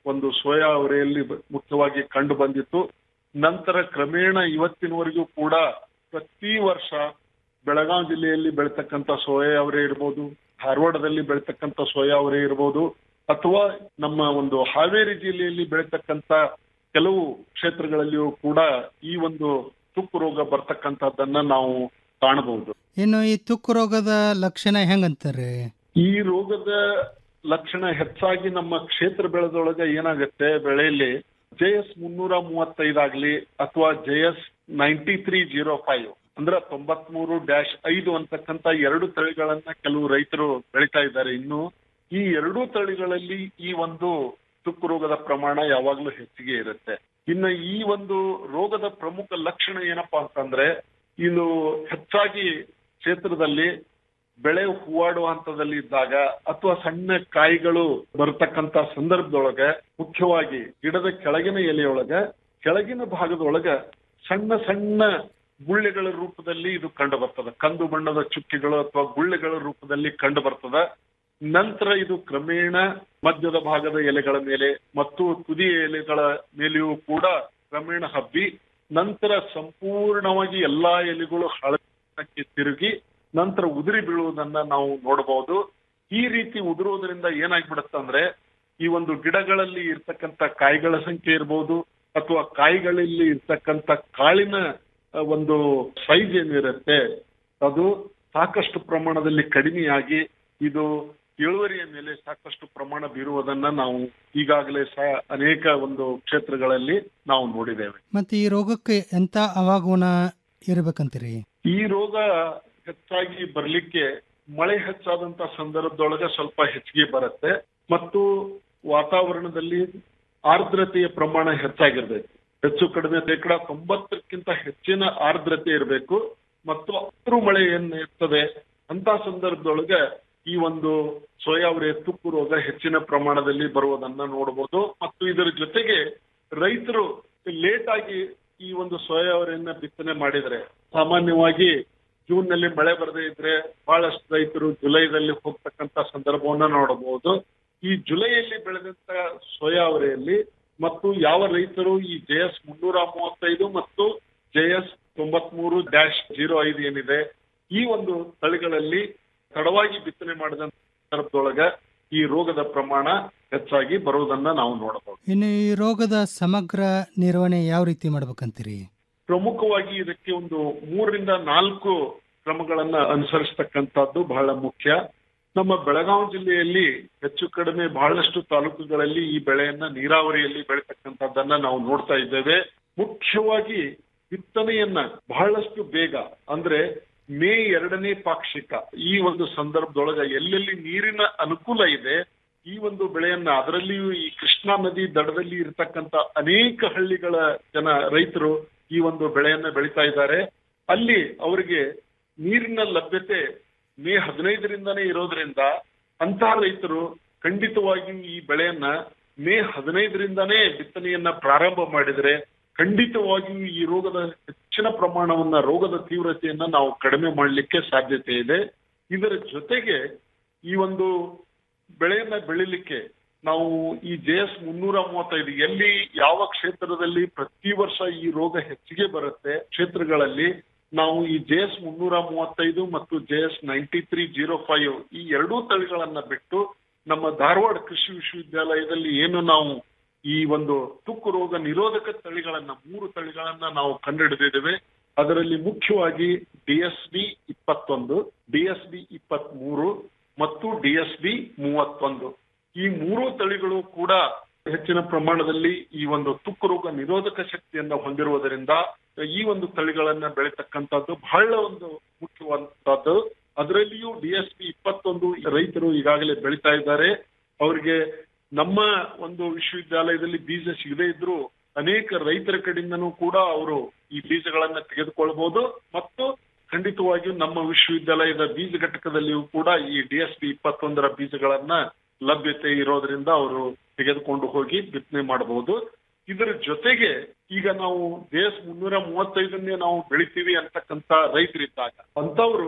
ಒಂದು ಸೋಯಾ ಅವರೆಯಲ್ಲಿ ಮುಖ್ಯವಾಗಿ ಕಂಡು ಬಂದಿತ್ತು ನಂತರ ಕ್ರಮೇಣ ಇವತ್ತಿನವರೆಗೂ ಕೂಡ ಪ್ರತಿ ವರ್ಷ ಬೆಳಗಾವಿ ಜಿಲ್ಲೆಯಲ್ಲಿ ಬೆಳತಕ್ಕಂತ ಸೋಯಾ ಅವರೇ ಇರ್ಬೋದು ಧಾರವಾಡದಲ್ಲಿ ಬೆಳತಕ್ಕಂತ ಸೋಯಾ ಅವರೇ ಇರ್ಬೋದು ಅಥವಾ ನಮ್ಮ ಒಂದು ಹಾವೇರಿ ಜಿಲ್ಲೆಯಲ್ಲಿ ಬೆಳತಕ್ಕಂತ ಕೆಲವು ಕ್ಷೇತ್ರಗಳಲ್ಲಿಯೂ ಕೂಡ ಈ ಒಂದು ತುಕ್ಕು ರೋಗ ಬರ್ತಕ್ಕಂಥದ್ದನ್ನ ನಾವು ಕಾಣಬಹುದು ಇನ್ನು ಈ ತುಕ್ಕು ರೋಗದ ಲಕ್ಷಣ ಹೆಂಗಂತಾರೆ ಈ ರೋಗದ ಲಕ್ಷಣ ಹೆಚ್ಚಾಗಿ ನಮ್ಮ ಕ್ಷೇತ್ರ ಬೆಳೆದೊಳಗೆ ಏನಾಗುತ್ತೆ ಬೆಳೆಯಲ್ಲಿ ಜೆ ಎಸ್ ಮುನ್ನೂರ ಮೂವತ್ತೈದಾಗ್ಲಿ ಅಥವಾ J S ninety three zero five ಅಂದ್ರೆ ತೊಂಬತ್ಮೂರು ಡ್ಯಾಶ್ ಐದು ಅಂತಕ್ಕಂತ ಎರಡು ತಳಿಗಳನ್ನ ಕೆಲವು ರೈತರು ಬೆಳಿತಾ ಇದ್ದಾರೆ ಇನ್ನು ಈ ಎರಡೂ ತಳಿಗಳಲ್ಲಿ ಈ ಒಂದು ತುಕ್ಕು ರೋಗದ ಪ್ರಮಾಣ ಯಾವಾಗ್ಲೂ ಹೆಚ್ಚಿಗೆ ಇರುತ್ತೆ ಇನ್ನು ಈ ಒಂದು ರೋಗದ ಪ್ರಮುಖ ಲಕ್ಷಣ ಏನಪ್ಪಾ ಅಂತಂದ್ರೆ ಇದು ಹೆಚ್ಚಾಗಿ ಕ್ಷೇತ್ರದಲ್ಲಿ ಬೆಳೆ ಹೂವಾಡುವ ಹಂತದಲ್ಲಿ ಇದ್ದಾಗ ಅಥವಾ ಸಣ್ಣ ಕಾಯಿಗಳು ಬರತಕ್ಕಂತ ಸಂದರ್ಭದೊಳಗೆ ಮುಖ್ಯವಾಗಿ ಗಿಡದ ಕೆಳಗಿನ ಎಲೆಯೊಳಗ ಕೆಳಗಿನ ಭಾಗದೊಳಗ ಸಣ್ಣ ಸಣ್ಣ ಗುಳ್ಳೆಗಳ ರೂಪದಲ್ಲಿ ಇದು ಕಂಡು ಬರ್ತದೆ ಕಂದು ಬಣ್ಣದ ಚುಕ್ಕಿಗಳು ಅಥವಾ ಗುಳ್ಳೆಗಳ ರೂಪದಲ್ಲಿ ಕಂಡು ಬರ್ತದ ನಂತರ ಇದು ಕ್ರಮೇಣ ಮಧ್ಯದ ಭಾಗದ ಎಲೆಗಳ ಮೇಲೆ ಮತ್ತು ತುದಿ ಎಲೆಗಳ ಮೇಲೆಯೂ ಕೂಡ ಕ್ರಮೇಣ ಹಬ್ಬಿ ನಂತರ ಸಂಪೂರ್ಣವಾಗಿ ಎಲ್ಲಾ ಎಲೆಗಳು ಹಳಕ್ಕೆ ತಿರುಗಿ ನಂತರ ಉದುರಿ ಬೀಳುವುದನ್ನ ನಾವು ನೋಡಬಹುದು ಈ ರೀತಿ ಉದುರುವುದರಿಂದ ಏನಾಗ್ಬಿಡುತ್ತೆ ಅಂದ್ರೆ ಈ ಒಂದು ಗಿಡಗಳಲ್ಲಿ ಇರ್ತಕ್ಕಂತ ಕಾಯಿಗಳ ಸಂಖ್ಯೆ ಇರ್ಬೋದು ಅಥವಾ ಕಾಯಿಗಳಲ್ಲಿ ಇರ್ತಕ್ಕಂತ ಕಾಳಿನ ಆ, ಒಂದು ಸೈಜ್ ಏನಿರುತ್ತೆ ಅದು ಸಾಕಷ್ಟು ಪ್ರಮಾಣದಲ್ಲಿ ಕಡಿಮೆಯಾಗಿ ಇದು ಇಳುವರಿಯ ಮೇಲೆ ಸಾಕಷ್ಟು ಪ್ರಮಾಣ ಬೀರುವುದನ್ನ ನಾವು ಈಗಾಗಲೇ ಸಹ ಅನೇಕ ಒಂದು ಕ್ಷೇತ್ರಗಳಲ್ಲಿ ನಾವು ನೋಡಿದ್ದೇವೆ ಮತ್ತೆ ಈ ರೋಗಕ್ಕೆ ಎಂತ ಅವಾಗುಣ ಇರ್ಬೇಕಂತೀರಿ ಈ ರೋಗ ಹೆಚ್ಚಾಗಿ ಬರ್ಲಿಕ್ಕೆ ಮಳೆ ಹೆಚ್ಚಾದಂತ ಸಂದರ್ಭದೊಳಗೆ ಸ್ವಲ್ಪ ಹೆಚ್ಚಿಗೆ ಬರುತ್ತೆ ಮತ್ತು ವಾತಾವರಣದಲ್ಲಿ ಆರ್ದ್ರತೆಯ ಪ್ರಮಾಣ ಹೆಚ್ಚಾಗಿರ್ಬೇಕು ಹೆಚ್ಚು ಕಡಿಮೆ ಶೇಕಡ ತೊಂಬತ್ತಕ್ಕಿಂತ ಹೆಚ್ಚಿನ ಆರ್ದ್ರತೆ ಇರಬೇಕು ಮತ್ತು ಅರು ಮಳೆ ಏನ್ ಇರ್ತದೆ ಅಂತ ಸಂದರ್ಭದೊಳಗೆ ಈ ಒಂದು ಸೋಯಾವರಿಯ ತುಕ್ಕು ರೋಗ ಹೆಚ್ಚಿನ ಪ್ರಮಾಣದಲ್ಲಿ ಬರುವುದನ್ನ ನೋಡಬಹುದು ಮತ್ತು ಇದರ ಜೊತೆಗೆ ರೈತರು ಲೇಟ್ ಆಗಿ ಈ ಒಂದು ಸೋಯಾವರಿಯನ್ನ ಬಿತ್ತನೆ ಮಾಡಿದ್ರೆ ಸಾಮಾನ್ಯವಾಗಿ ಜೂನ್ ನಲ್ಲಿ ಮಳೆ ಬರದೇ ಇದ್ರೆ ಬಹಳಷ್ಟು ರೈತರು ಜುಲೈದಲ್ಲಿ ಹೋಗ್ತಕ್ಕಂತ ಸಂದರ್ಭವನ್ನ ನೋಡಬಹುದು ಈ ಜುಲೈಯಲ್ಲಿ ಬೆಳೆದಂತ ಸೋಯಾವರಿಯಲ್ಲಿ ಮತ್ತು ಯಾವ ರೈತರು ಈ ಜೆ ಎಸ್ ಮುನ್ನೂರ ಮೂವತ್ತೈದು ಮತ್ತು ಜೆ ಎಸ್ ತೊಂಬತ್ಮೂರು ಡ್ಯಾಶ್ ಜೀರೋ ಐದು ಏನಿದೆ ಈ ಒಂದು ತಳಿಗಳಲ್ಲಿ ತಡವಾಗಿ ಬಿತ್ತನೆ ಮಾಡಿದ ಸಂದರ್ಭದೊಳಗ ಈ ರೋಗದ ಪ್ರಮಾಣ ಹೆಚ್ಚಾಗಿ ಬರುವುದನ್ನ ನಾವು ನೋಡಬಹುದು ಇನ್ನು ಈ ರೋಗದ ಸಮಗ್ರ ನಿರ್ವಹಣೆ ಯಾವ ರೀತಿ ಮಾಡ್ಬೇಕಂತೀರಿ ಪ್ರಮುಖವಾಗಿ ಇದಕ್ಕೆ ಒಂದು ಮೂರರಿಂದ ನಾಲ್ಕು ಕ್ರಮಗಳನ್ನ ಅನುಸರಿಸತಕ್ಕಂತದ್ದು ಬಹಳ ಮುಖ್ಯ ನಮ್ಮ ಬೆಳಗಾವಿ ಜಿಲ್ಲೆಯಲ್ಲಿ ಹೆಚ್ಚು ಕಡಿಮೆ ಬಹಳಷ್ಟು ತಾಲೂಕುಗಳಲ್ಲಿ ಈ ಬೆಳೆಯನ್ನ ನೀರಾವರಿಯಲ್ಲಿ ಬೆಳೀತಕ್ಕಂಥದ್ದನ್ನ ನಾವು ನೋಡ್ತಾ ಇದ್ದೇವೆ ಮುಖ್ಯವಾಗಿ ಬಿತ್ತನೆಯನ್ನ ಬಹಳಷ್ಟು ಬೇಗ ಅಂದ್ರೆ ಮೇ ಎರಡನೇ ಪಾಕ್ಷಿಕ ಈ ಒಂದು ಸಂದರ್ಭದೊಳಗ ಎಲ್ಲೆಲ್ಲಿ ನೀರಿನ ಅನುಕೂಲ ಇದೆ ಈ ಒಂದು ಬೆಳೆಯನ್ನ ಅದರಲ್ಲಿಯೂ ಈ ಕೃಷ್ಣಾ ನದಿ ದಡದಲ್ಲಿ ಇರತಕ್ಕಂತ ಅನೇಕ ಹಳ್ಳಿಗಳ ಜನ ರೈತರು ಈ ಒಂದು ಬೆಳೆಯನ್ನ ಬೆಳೀತಾ ಇದ್ದಾರೆ ಅಲ್ಲಿ ಅವರಿಗೆ ನೀರಿನ ಲಭ್ಯತೆ ಮೇ ಹದಿನೈದರಿಂದನೇ ಇರೋದ್ರಿಂದ ಅಂತಹ ರೈತರು ಖಂಡಿತವಾಗಿಯೂ ಈ ಬೆಳೆಯನ್ನ ಮೇ ಹದಿನೈದರಿಂದನೇ ಬಿತ್ತನೆಯನ್ನ ಪ್ರಾರಂಭ ಮಾಡಿದರೆ ಖಂಡಿತವಾಗಿಯೂ ಈ ರೋಗದ ಹೆಚ್ಚಿನ ಪ್ರಮಾಣವನ್ನ ರೋಗದ ತೀವ್ರತೆಯನ್ನ ನಾವು ಕಡಿಮೆ ಮಾಡಲಿಕ್ಕೆ ಸಾಧ್ಯತೆ ಇದೆ ಇದರ ಜೊತೆಗೆ ಈ ಒಂದು ಬೆಳೆಯನ್ನ ಬೆಳಿಲಿಕ್ಕೆ ನಾವು ಈ ಜೆ ಎಸ್ ಮುನ್ನೂರ ಮೂವತ್ತೈದು ಎಲ್ಲಿ ಯಾವ ಕ್ಷೇತ್ರದಲ್ಲಿ ಪ್ರತಿ ವರ್ಷ ಈ ರೋಗ ಹೆಚ್ಚಿಗೆ ಬರುತ್ತೆ ಕ್ಷೇತ್ರಗಳಲ್ಲಿ ನಾವು ಈ ಜೆ ಎಸ್ ಮುನ್ನೂರ ಮೂವತ್ತೈದು ಮತ್ತು J S ninety three zero five ಈ ಎರಡೂ ತಳಿಗಳನ್ನ ಬಿಟ್ಟು ನಮ್ಮ ಧಾರವಾಡ ಕೃಷಿ ವಿಶ್ವವಿದ್ಯಾಲಯದಲ್ಲಿ ಏನು ನಾವು ಈ ಒಂದು ತುಕ್ಕು ರೋಗ ನಿರೋಧಕ ತಳಿಗಳನ್ನ ಮೂರು ತಳಿಗಳನ್ನ ನಾವು ಕಂಡುಹಿಡಿದಿದ್ದೇವೆ ಅದರಲ್ಲಿ ಮುಖ್ಯವಾಗಿ ಡಿ ಎಸ್ ಬಿ ಇಪ್ಪತ್ತೊಂದು ಡಿ ಎಸ್ ಬಿ ಇಪ್ಪತ್ತ್ ಮೂರು ಮತ್ತು ಡಿ ಎಸ್ ಬಿ ಮೂವತ್ತೊಂದು ಈ ಮೂರು ತಳಿಗಳು ಕೂಡ ಹೆಚ್ಚಿನ ಪ್ರಮಾಣದಲ್ಲಿ ಈ ಒಂದು ತುಕ್ಕು ರೋಗ ನಿರೋಧಕ ಶಕ್ತಿಯನ್ನ ಹೊಂದಿರುವುದರಿಂದ ಈ ಒಂದು ತಳಿಗಳನ್ನ ಬೆಳೀತಕ್ಕಂಥದ್ದು ಬಹಳ ಒಂದು ಮುಖ್ಯವಾದಂತಹದ್ದು ಅದರಲ್ಲಿಯೂ ಡಿ ಎಸ್ ಪಿ ಇಪ್ಪತ್ತೊಂದು ರೈತರು ಈಗಾಗಲೇ ಬೆಳೀತಾ ಇದ್ದಾರೆ ಅವರಿಗೆ ನಮ್ಮ ಒಂದು ವಿಶ್ವವಿದ್ಯಾಲಯದಲ್ಲಿ ಬೀಜ ಸಿಗದೇ ಇದ್ರು ಅನೇಕ ರೈತರ ಕಡೆಯಿಂದನೂ ಕೂಡ ಅವರು ಈ ಬೀಜಗಳನ್ನ ತೆಗೆದುಕೊಳ್ಬಹುದು ಮತ್ತು ಖಂಡಿತವಾಗಿಯೂ ನಮ್ಮ ವಿಶ್ವವಿದ್ಯಾಲಯದ ಬೀಜ ಘಟಕದಲ್ಲಿಯೂ ಕೂಡ ಈ ಡಿ ಎಸ್ ಪಿ ಇಪ್ಪತ್ತೊಂದರ ಬೀಜಗಳನ್ನ ಲಭ್ಯತೆ ಇರೋದ್ರಿಂದ ಅವರು ತೆಗೆದುಕೊಂಡು ಹೋಗಿ ಬಿತ್ತನೆ ಮಾಡಬಹುದು ಇದರ ಜೊತೆಗೆ ಈಗ ನಾವು ದೇಶ ಮುನ್ನೂರ ಮೂವತ್ತೈದನ್ನೇ ನಾವು ಬೆಳಿತೀವಿ ಅಂತಕ್ಕಂತ ರೈತರಿದ್ದಾಗ ಅಂತವರು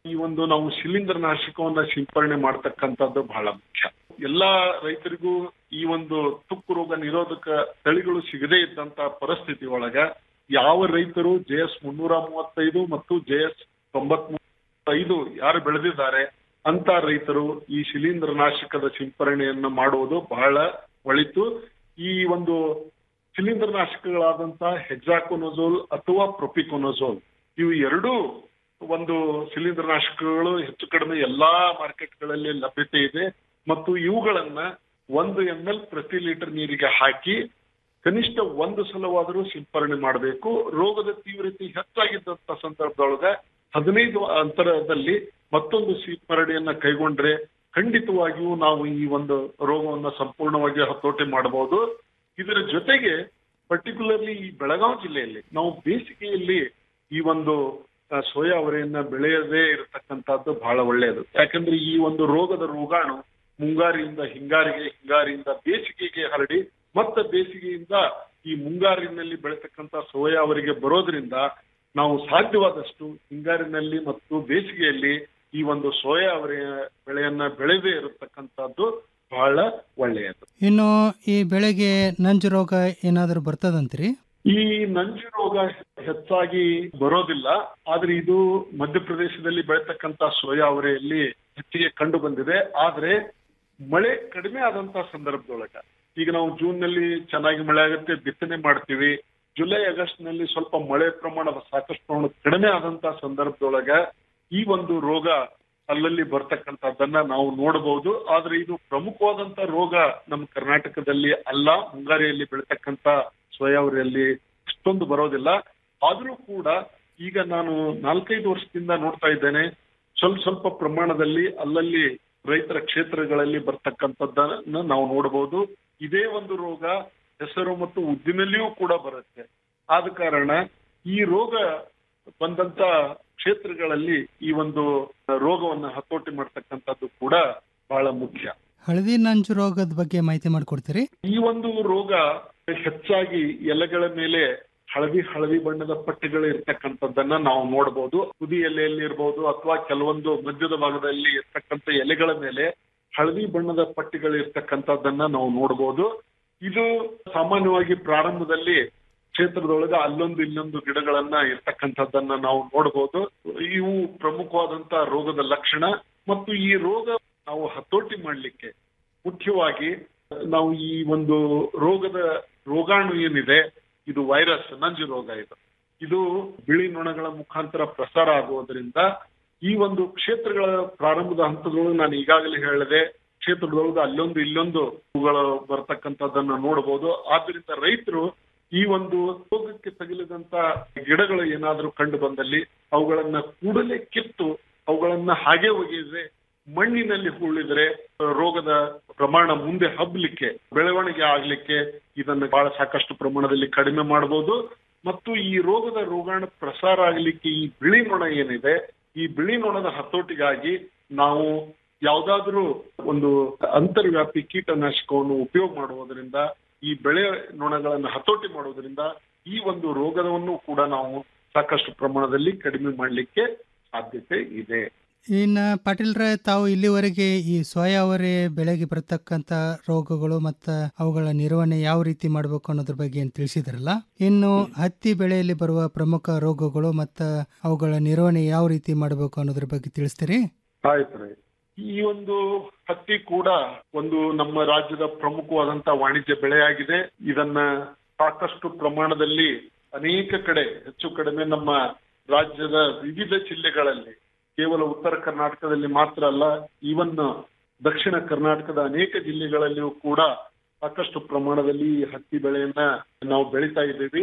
ಈ ಒಂದು ನಾವು ಶಿಲೀಂಧ್ರ ನಾಶಕವನ್ನ ಸಿಂಪರಣೆ ಮಾಡ್ತಕ್ಕಂಥದ್ದು ಬಹಳ ಮುಖ್ಯ ಎಲ್ಲಾ ರೈತರಿಗೂ ಈ ಒಂದು ತುಕ್ಕು ರೋಗ ನಿರೋಧಕ ತಳಿಗಳು ಸಿಗದೇ ಇದ್ದಂತ ಪರಿಸ್ಥಿತಿ ಒಳಗ ಯಾವ ರೈತರು ಜೆ ಎಸ್ ಮುನ್ನೂರ ಮೂವತ್ತೈದು ಮತ್ತು ಜೆ ಎಸ್ ತೊಂಬತ್ತೈದು ಯಾರು ಬೆಳೆದಿದ್ದಾರೆ ಅಂತ ರೈತರು ಈ ಶಿಲೀಂಧ್ರ ನಾಶಕದ ಸಿಂಪರಣೆಯನ್ನ ಮಾಡುವುದು ಬಹಳ ಒಳಿತು ಈ ಒಂದು ಶಿಲೀಂಧ್ರ ನಾಶಕಗಳಾದಂತ ಹೆಕ್ಸಾಕೋನೋಜೋಲ್ ಅಥವಾ ಪ್ರೊಪಿಕೋನೋಜೋಲ್ ಇವು ಎರಡೂ ಒಂದು ಶಿಲೀಂಧ್ರ ನಾಶಕಗಳು ಹೆಚ್ಚು ಕಡಿಮೆ ಎಲ್ಲಾ ಮಾರ್ಕೆಟ್ಗಳಲ್ಲಿ ಲಭ್ಯತೆ ಇದೆ ಮತ್ತು ಇವುಗಳನ್ನ ಒಂದು ಎಂ ಎಲ್ ಪ್ರತಿ ಲೀಟರ್ ನೀರಿಗೆ ಹಾಕಿ ಕನಿಷ್ಠ ಒಂದು ಸಲವಾದರೂ ಸಿಂಪರಣೆ ಮಾಡಬೇಕು ರೋಗದ ತೀವ್ರತೆ ಹೆಚ್ಚಾಗಿದ್ದಂತ ಸಂದರ್ಭದೊಳಗ ಹದಿನೈದು ಅಂತರದಲ್ಲಿ ಮತ್ತೊಂದು ಸಿಂಪರಣೆಯನ್ನ ಕೈಗೊಂಡ್ರೆ ಖಂಡಿತವಾಗಿಯೂ ನಾವು ಈ ಒಂದು ರೋಗವನ್ನ ಸಂಪೂರ್ಣವಾಗಿ ಹತೋಟಿ ಮಾಡಬಹುದು ಇದರ ಜೊತೆಗೆ ಪರ್ಟಿಕ್ಯುಲರ್ಲಿ ಈ ಬೆಳಗಾವಿ ಜಿಲ್ಲೆಯಲ್ಲಿ ನಾವು ಬೇಸಿಗೆಯಲ್ಲಿ ಈ ಒಂದು ಆ, ಸೋಯಾ ಅವರೆಯನ್ನ ಬೆಳೆಯದೇ ಇರತಕ್ಕಂತಹದ್ದು ಬಹಳ ಒಳ್ಳೆಯದು ಯಾಕಂದ್ರೆ ಈ ಒಂದು ರೋಗದ ರೋಗಾಣು ಮುಂಗಾರಿಯಿಂದ ಹಿಂಗಾರಿಗೆ ಹಿಂಗಾರಿಯಿಂದ ಬೇಸಿಗೆಗೆ ಹರಡಿ ಮತ್ತೆ ಬೇಸಿಗೆಯಿಂದ ಈ ಮುಂಗಾರಿನಲ್ಲಿ ಬೆಳೆತಕ್ಕಂತ ಸೋಯಾ ಅವರಿಗೆ ಬರೋದ್ರಿಂದ ನಾವು ಸಾಧ್ಯವಾದಷ್ಟು ಹಿಂಗಾರಿನಲ್ಲಿ ಮತ್ತು ಬೇಸಿಗೆಯಲ್ಲಿ ಈ ಒಂದು ಸೋಯಾ ಅವರ ಬೆಳೆಯನ್ನ ಬೆಳೆದೇ ಇರತಕ್ಕಂತಹದ್ದು ಬಹಳ ಒಳ್ಳೆಯದು ಇನ್ನು ಈ ಬೆಳೆಗೆ ನಂಜು ರೋಗ ಏನಾದರೂ ಬರ್ತದಂತ್ರಿ ಈ ನಂಜು ರೋಗ ಹೆಚ್ಚಾಗಿ ಬರೋದಿಲ್ಲ ಆದ್ರೆ ಇದು ಮಧ್ಯಪ್ರದೇಶದಲ್ಲಿ ಬೆಳೆತಕ್ಕಂತ ಸೋಯಾ ಅವರೆಯಲ್ಲಿ ಹೆಚ್ಚಿಗೆ ಕಂಡು ಬಂದಿದೆ ಆದ್ರೆ ಮಳೆ ಕಡಿಮೆ ಆದಂತ ಸಂದರ್ಭದೊಳಗ ಈಗ ನಾವು ಜೂನ್ ನಲ್ಲಿ ಚೆನ್ನಾಗಿ ಮಳೆ ಆಗುತ್ತೆ ಬಿತ್ತನೆ ಮಾಡ್ತೀವಿ ಜುಲೈ ಆಗಸ್ಟ್ ನಲ್ಲಿ ಸ್ವಲ್ಪ ಮಳೆ ಪ್ರಮಾಣ ಸಾಕಷ್ಟು ಪ್ರಮಾಣ ಕಡಿಮೆ ಆದಂತ ಸಂದರ್ಭದೊಳಗ ಈ ಒಂದು ರೋಗ ಅಲ್ಲಲ್ಲಿ ಬರ್ತಕ್ಕಂಥದ್ದನ್ನ ನಾವು ನೋಡಬಹುದು ಆದ್ರೆ ಇದು ಪ್ರಮುಖವಾದಂತ ರೋಗ ನಮ್ಮ ಕರ್ನಾಟಕದಲ್ಲಿ ಅಲ್ಲ ಮುಂಗಾರಿಯಲ್ಲಿ ಬೆಳತಕ್ಕಂತ ಸೋಯಾವರಿಯಲ್ಲಿ ಅಷ್ಟೊಂದು ಬರೋದಿಲ್ಲ ಆದ್ರೂ ಕೂಡ ಈಗ ನಾನು ನಾಲ್ಕೈದು ವರ್ಷದಿಂದ ನೋಡ್ತಾ ಇದ್ದೇನೆ ಸ್ವಲ್ಪ ಸ್ವಲ್ಪ ಪ್ರಮಾಣದಲ್ಲಿ ಅಲ್ಲಲ್ಲಿ ರೈತರ ಕ್ಷೇತ್ರಗಳಲ್ಲಿ ಬರ್ತಕ್ಕಂಥದ್ದನ್ನ ನಾವು ನೋಡಬಹುದು ಇದೇ ಒಂದು ರೋಗ ಹೆಸರು ಮತ್ತು ಉದ್ದಿನಲ್ಲಿಯೂ ಕೂಡ ಬರುತ್ತೆ ಆದ ಕಾರಣ ಈ ರೋಗ ಬಂದಂತ ಕ್ಷೇತ್ರಗಳಲ್ಲಿ ಈ ಒಂದು ರೋಗವನ್ನ ಹತೋಟಿ ಮಾಡ್ತಕ್ಕಂಥದ್ದು ಕೂಡ ಬಹಳ ಮುಖ್ಯ ಹಳದಿ ನಂಜು ರೋಗದ ಬಗ್ಗೆ ಮಾಹಿತಿ ಮಾಡಿಕೊಡ್ತೀರಿ ಈ ಒಂದು ರೋಗ ಹೆಚ್ಚಾಗಿ ಎಲೆಗಳ ಮೇಲೆ ಹಳದಿ ಹಳದಿ ಬಣ್ಣದ ಪಟ್ಟಿಗಳು ಇರ್ತಕ್ಕಂಥದ್ದನ್ನ ನಾವು ನೋಡಬಹುದು ತುದಿ ಎಲೆಯಲ್ಲಿ ಇರಬಹುದು ಅಥವಾ ಕೆಲವೊಂದು ಮಧ್ಯದ ಭಾಗದಲ್ಲಿ ಇರ್ತಕ್ಕಂಥ ಎಲೆಗಳ ಮೇಲೆ ಹಳದಿ ಬಣ್ಣದ ಪಟ್ಟಿಗಳು ಇರ್ತಕ್ಕಂಥದ್ದನ್ನ ನಾವು ನೋಡಬಹುದು ಇದು ಸಾಮಾನ್ಯವಾಗಿ ಪ್ರಾರಂಭದಲ್ಲಿ ಕ್ಷೇತ್ರದೊಳಗೆ ಅಲ್ಲೊಂದು ಇಲ್ಲೊಂದು ಗಿಡಗಳನ್ನ ಇರ್ತಕ್ಕಂಥದ್ದನ್ನ ನಾವು ನೋಡಬಹುದು ಇವು ಪ್ರಮುಖವಾದಂತ ರೋಗದ ಲಕ್ಷಣ ಮತ್ತು ಈ ರೋಗ ನಾವು ಹತೋಟಿ ಮಾಡ್ಲಿಕ್ಕೆ ಮುಖ್ಯವಾಗಿ ನಾವು ಈ ಒಂದು ರೋಗದ ರೋಗಾಣು ಏನಿದೆ ಇದು ವೈರಸ್ ನಂಜು ರೋಗ ಇದು ಇದು ಬಿಳಿ ನೊಣಗಳ ಮುಖಾಂತರ ಪ್ರಸಾರ ಆಗುವುದರಿಂದ ಈ ಒಂದು ಕ್ಷೇತ್ರಗಳ ಪ್ರಾರಂಭದ ಹಂತದೊಳಗೆ ನಾನು ಈಗಾಗಲೇ ಹೇಳಿದೆ ಕ್ಷೇತ್ರದೊಳಗೆ ಅಲ್ಲೊಂದು ಇಲ್ಲೊಂದು ಇವುಗಳು ಬರ್ತಕ್ಕಂಥದ್ದನ್ನ ನೋಡಬಹುದು ಆದ್ರಿಂದ ರೈತರು ಈ ಒಂದು ರೋಗಕ್ಕೆ ತಗುಲಿದಂತ ಗಿಡಗಳು ಏನಾದರೂ ಕಂಡು ಬಂದಲ್ಲಿ ಅವುಗಳನ್ನ ಕೂಡಲೇ ಕಿತ್ತು ಅವುಗಳನ್ನ ಹಾಗೆ ಒಗೆಯದೆ ಮಣ್ಣಿನಲ್ಲಿ ಹೂಳಿದ್ರೆ ರೋಗದ ಪ್ರಮಾಣ ಮುಂದೆ ಹಬ್ಬಲಿಕ್ಕೆ ಬೆಳವಣಿಗೆ ಆಗ್ಲಿಕ್ಕೆ ಇದನ್ನ ಬಹಳ ಸಾಕಷ್ಟು ಪ್ರಮಾಣದಲ್ಲಿ ಕಡಿಮೆ ಮಾಡಬಹುದು ಮತ್ತು ಈ ರೋಗದ ರೋಗಾಣು ಪ್ರಸಾರ ಆಗ್ಲಿಕ್ಕೆ ಈ ಬಿಳಿ ನೊಣ ಏನಿದೆ ಈ ಬಿಳಿ ನೊಣದ ಹತೋಟಿಗಾಗಿ ನಾವು ಯಾವ್ದಾದ್ರೂ ಒಂದು ಅಂತರ್ವ್ಯಾಪಿ ಕೀಟನಾಶಕವನ್ನು ಉಪಯೋಗ ಮಾಡುವುದರಿಂದ ಈ ಬೆಳೆ ನೊಣಗಳನ್ನು ಹತೋಟಿ ಮಾಡುವುದರಿಂದ ಈ ಒಂದು ರೋಗವನ್ನು ಕೂಡ ನಾವು ಸಾಕಷ್ಟು ಪ್ರಮಾಣದಲ್ಲಿ ಕಡಿಮೆ ಮಾಡಲಿಕ್ಕೆ ಸಾಧ್ಯತೆ ಇದೆ ಇನ್ನು ಪಾಟೀಲ್ರೆ ತಾವು ಇಲ್ಲಿವರೆಗೆ ಈ ಸೋಯಾ ಅವರೆ ಬೆಳೆಗೆ ಬರತಕ್ಕಂತ ರೋಗಗಳು ಮತ್ತು ಅವುಗಳ ನಿರ್ವಹಣೆ ಯಾವ ರೀತಿ ಮಾಡಬೇಕು ಅನ್ನೋದ್ರ ಬಗ್ಗೆ ಏನು ತಿಳಿಸಿದ್ರಲ್ಲ ಇನ್ನು ಹತ್ತಿ ಬೆಳೆಯಲ್ಲಿ ಬರುವ ಪ್ರಮುಖ ರೋಗಗಳು ಮತ್ತು ಅವುಗಳ ನಿರ್ವಹಣೆ ಯಾವ ರೀತಿ ಮಾಡಬೇಕು ಅನ್ನೋದ್ರ ಬಗ್ಗೆ ತಿಳಿಸ್ತೀರಿ ಆಯ್ತು ರೀ ಈ ಒಂದು ಹತ್ತಿ ಕೂಡ ಒಂದು ನಮ್ಮ ರಾಜ್ಯದ ಪ್ರಮುಖವಾದಂತ ವಾಣಿಜ್ಯ ಬೆಳೆಯಾಗಿದೆ ಇದನ್ನ ಸಾಕಷ್ಟು ಪ್ರಮಾಣದಲ್ಲಿ ಅನೇಕ ಕಡೆ ಹೆಚ್ಚು ಕಡಿಮೆ ನಮ್ಮ ರಾಜ್ಯದ ವಿವಿಧ ಜಿಲ್ಲೆಗಳಲ್ಲಿ ಕೇವಲ ಉತ್ತರ ಕರ್ನಾಟಕದಲ್ಲಿ ಮಾತ್ರ ಅಲ್ಲ ಈವನ್ ದಕ್ಷಿಣ ಕರ್ನಾಟಕದ ಅನೇಕ ಜಿಲ್ಲೆಗಳಲ್ಲಿಯೂ ಕೂಡ ಸಾಕಷ್ಟು ಪ್ರಮಾಣದಲ್ಲಿ ಈ ಹತ್ತಿ ಬೆಳೆಯನ್ನ ನಾವು ಬೆಳಿತಾ ಇದ್ದೀವಿ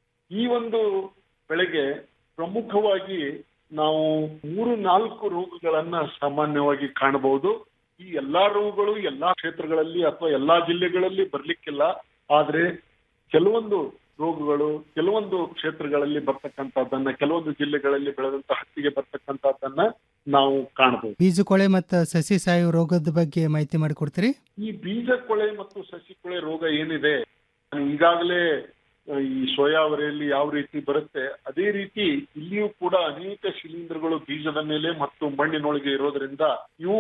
ಈ ಒಂದು ಬೆಳೆಗೆ ಪ್ರಮುಖವಾಗಿ ನಾವು ಮೂರು ನಾಲ್ಕು ರೋಗಗಳನ್ನ ಸಾಮಾನ್ಯವಾಗಿ ಕಾಣಬಹುದು ಈ ಎಲ್ಲಾ ರೋಗಗಳು ಎಲ್ಲಾ ಕ್ಷೇತ್ರಗಳಲ್ಲಿ ಅಥವಾ ಎಲ್ಲಾ ಜಿಲ್ಲೆಗಳಲ್ಲಿ ಬರ್ಲಿಕ್ಕಿಲ್ಲ ಆದ್ರೆ ಕೆಲವೊಂದು ರೋಗಗಳು ಕೆಲವೊಂದು ಕ್ಷೇತ್ರಗಳಲ್ಲಿ ಬರ್ತಕ್ಕಂಥದ್ದನ್ನ ಕೆಲವೊಂದು ಜಿಲ್ಲೆಗಳಲ್ಲಿ ಬೆಳೆದಂತ ಹತ್ತಿಗೆ ಬರ್ತಕ್ಕಂಥದ್ದನ್ನ ನಾವು ಕಾಣಬಹುದು ಬೀಜಕೊಳೆ ಮತ್ತು ಸಸಿ ಸಾಯುವ ರೋಗದ ಬಗ್ಗೆ ಮಾಹಿತಿ ಮಾಡಿಕೊಡ್ತೀರಿ ಈ ಬೀಜ ಕೊಳೆ ಮತ್ತು ಸಸಿ ಕೊಳೆ ರೋಗ ಏನಿದೆ ನಾನು ಈಗಾಗಲೇ ಆ, ಈ ಸೋಯಾ ಅವರೆಯಲ್ಲಿ ಯಾವ ರೀತಿ ಬರುತ್ತೆ ಅದೇ ರೀತಿ ಇಲ್ಲಿಯೂ ಕೂಡ ಅನೇಕ ಶಿಲೀಂಧ್ರಗಳು ಬೀಜದ ಮೇಲೆ ಮತ್ತು ಮಣ್ಣಿನೊಳಗೆ ಇರೋದ್ರಿಂದ ಇವು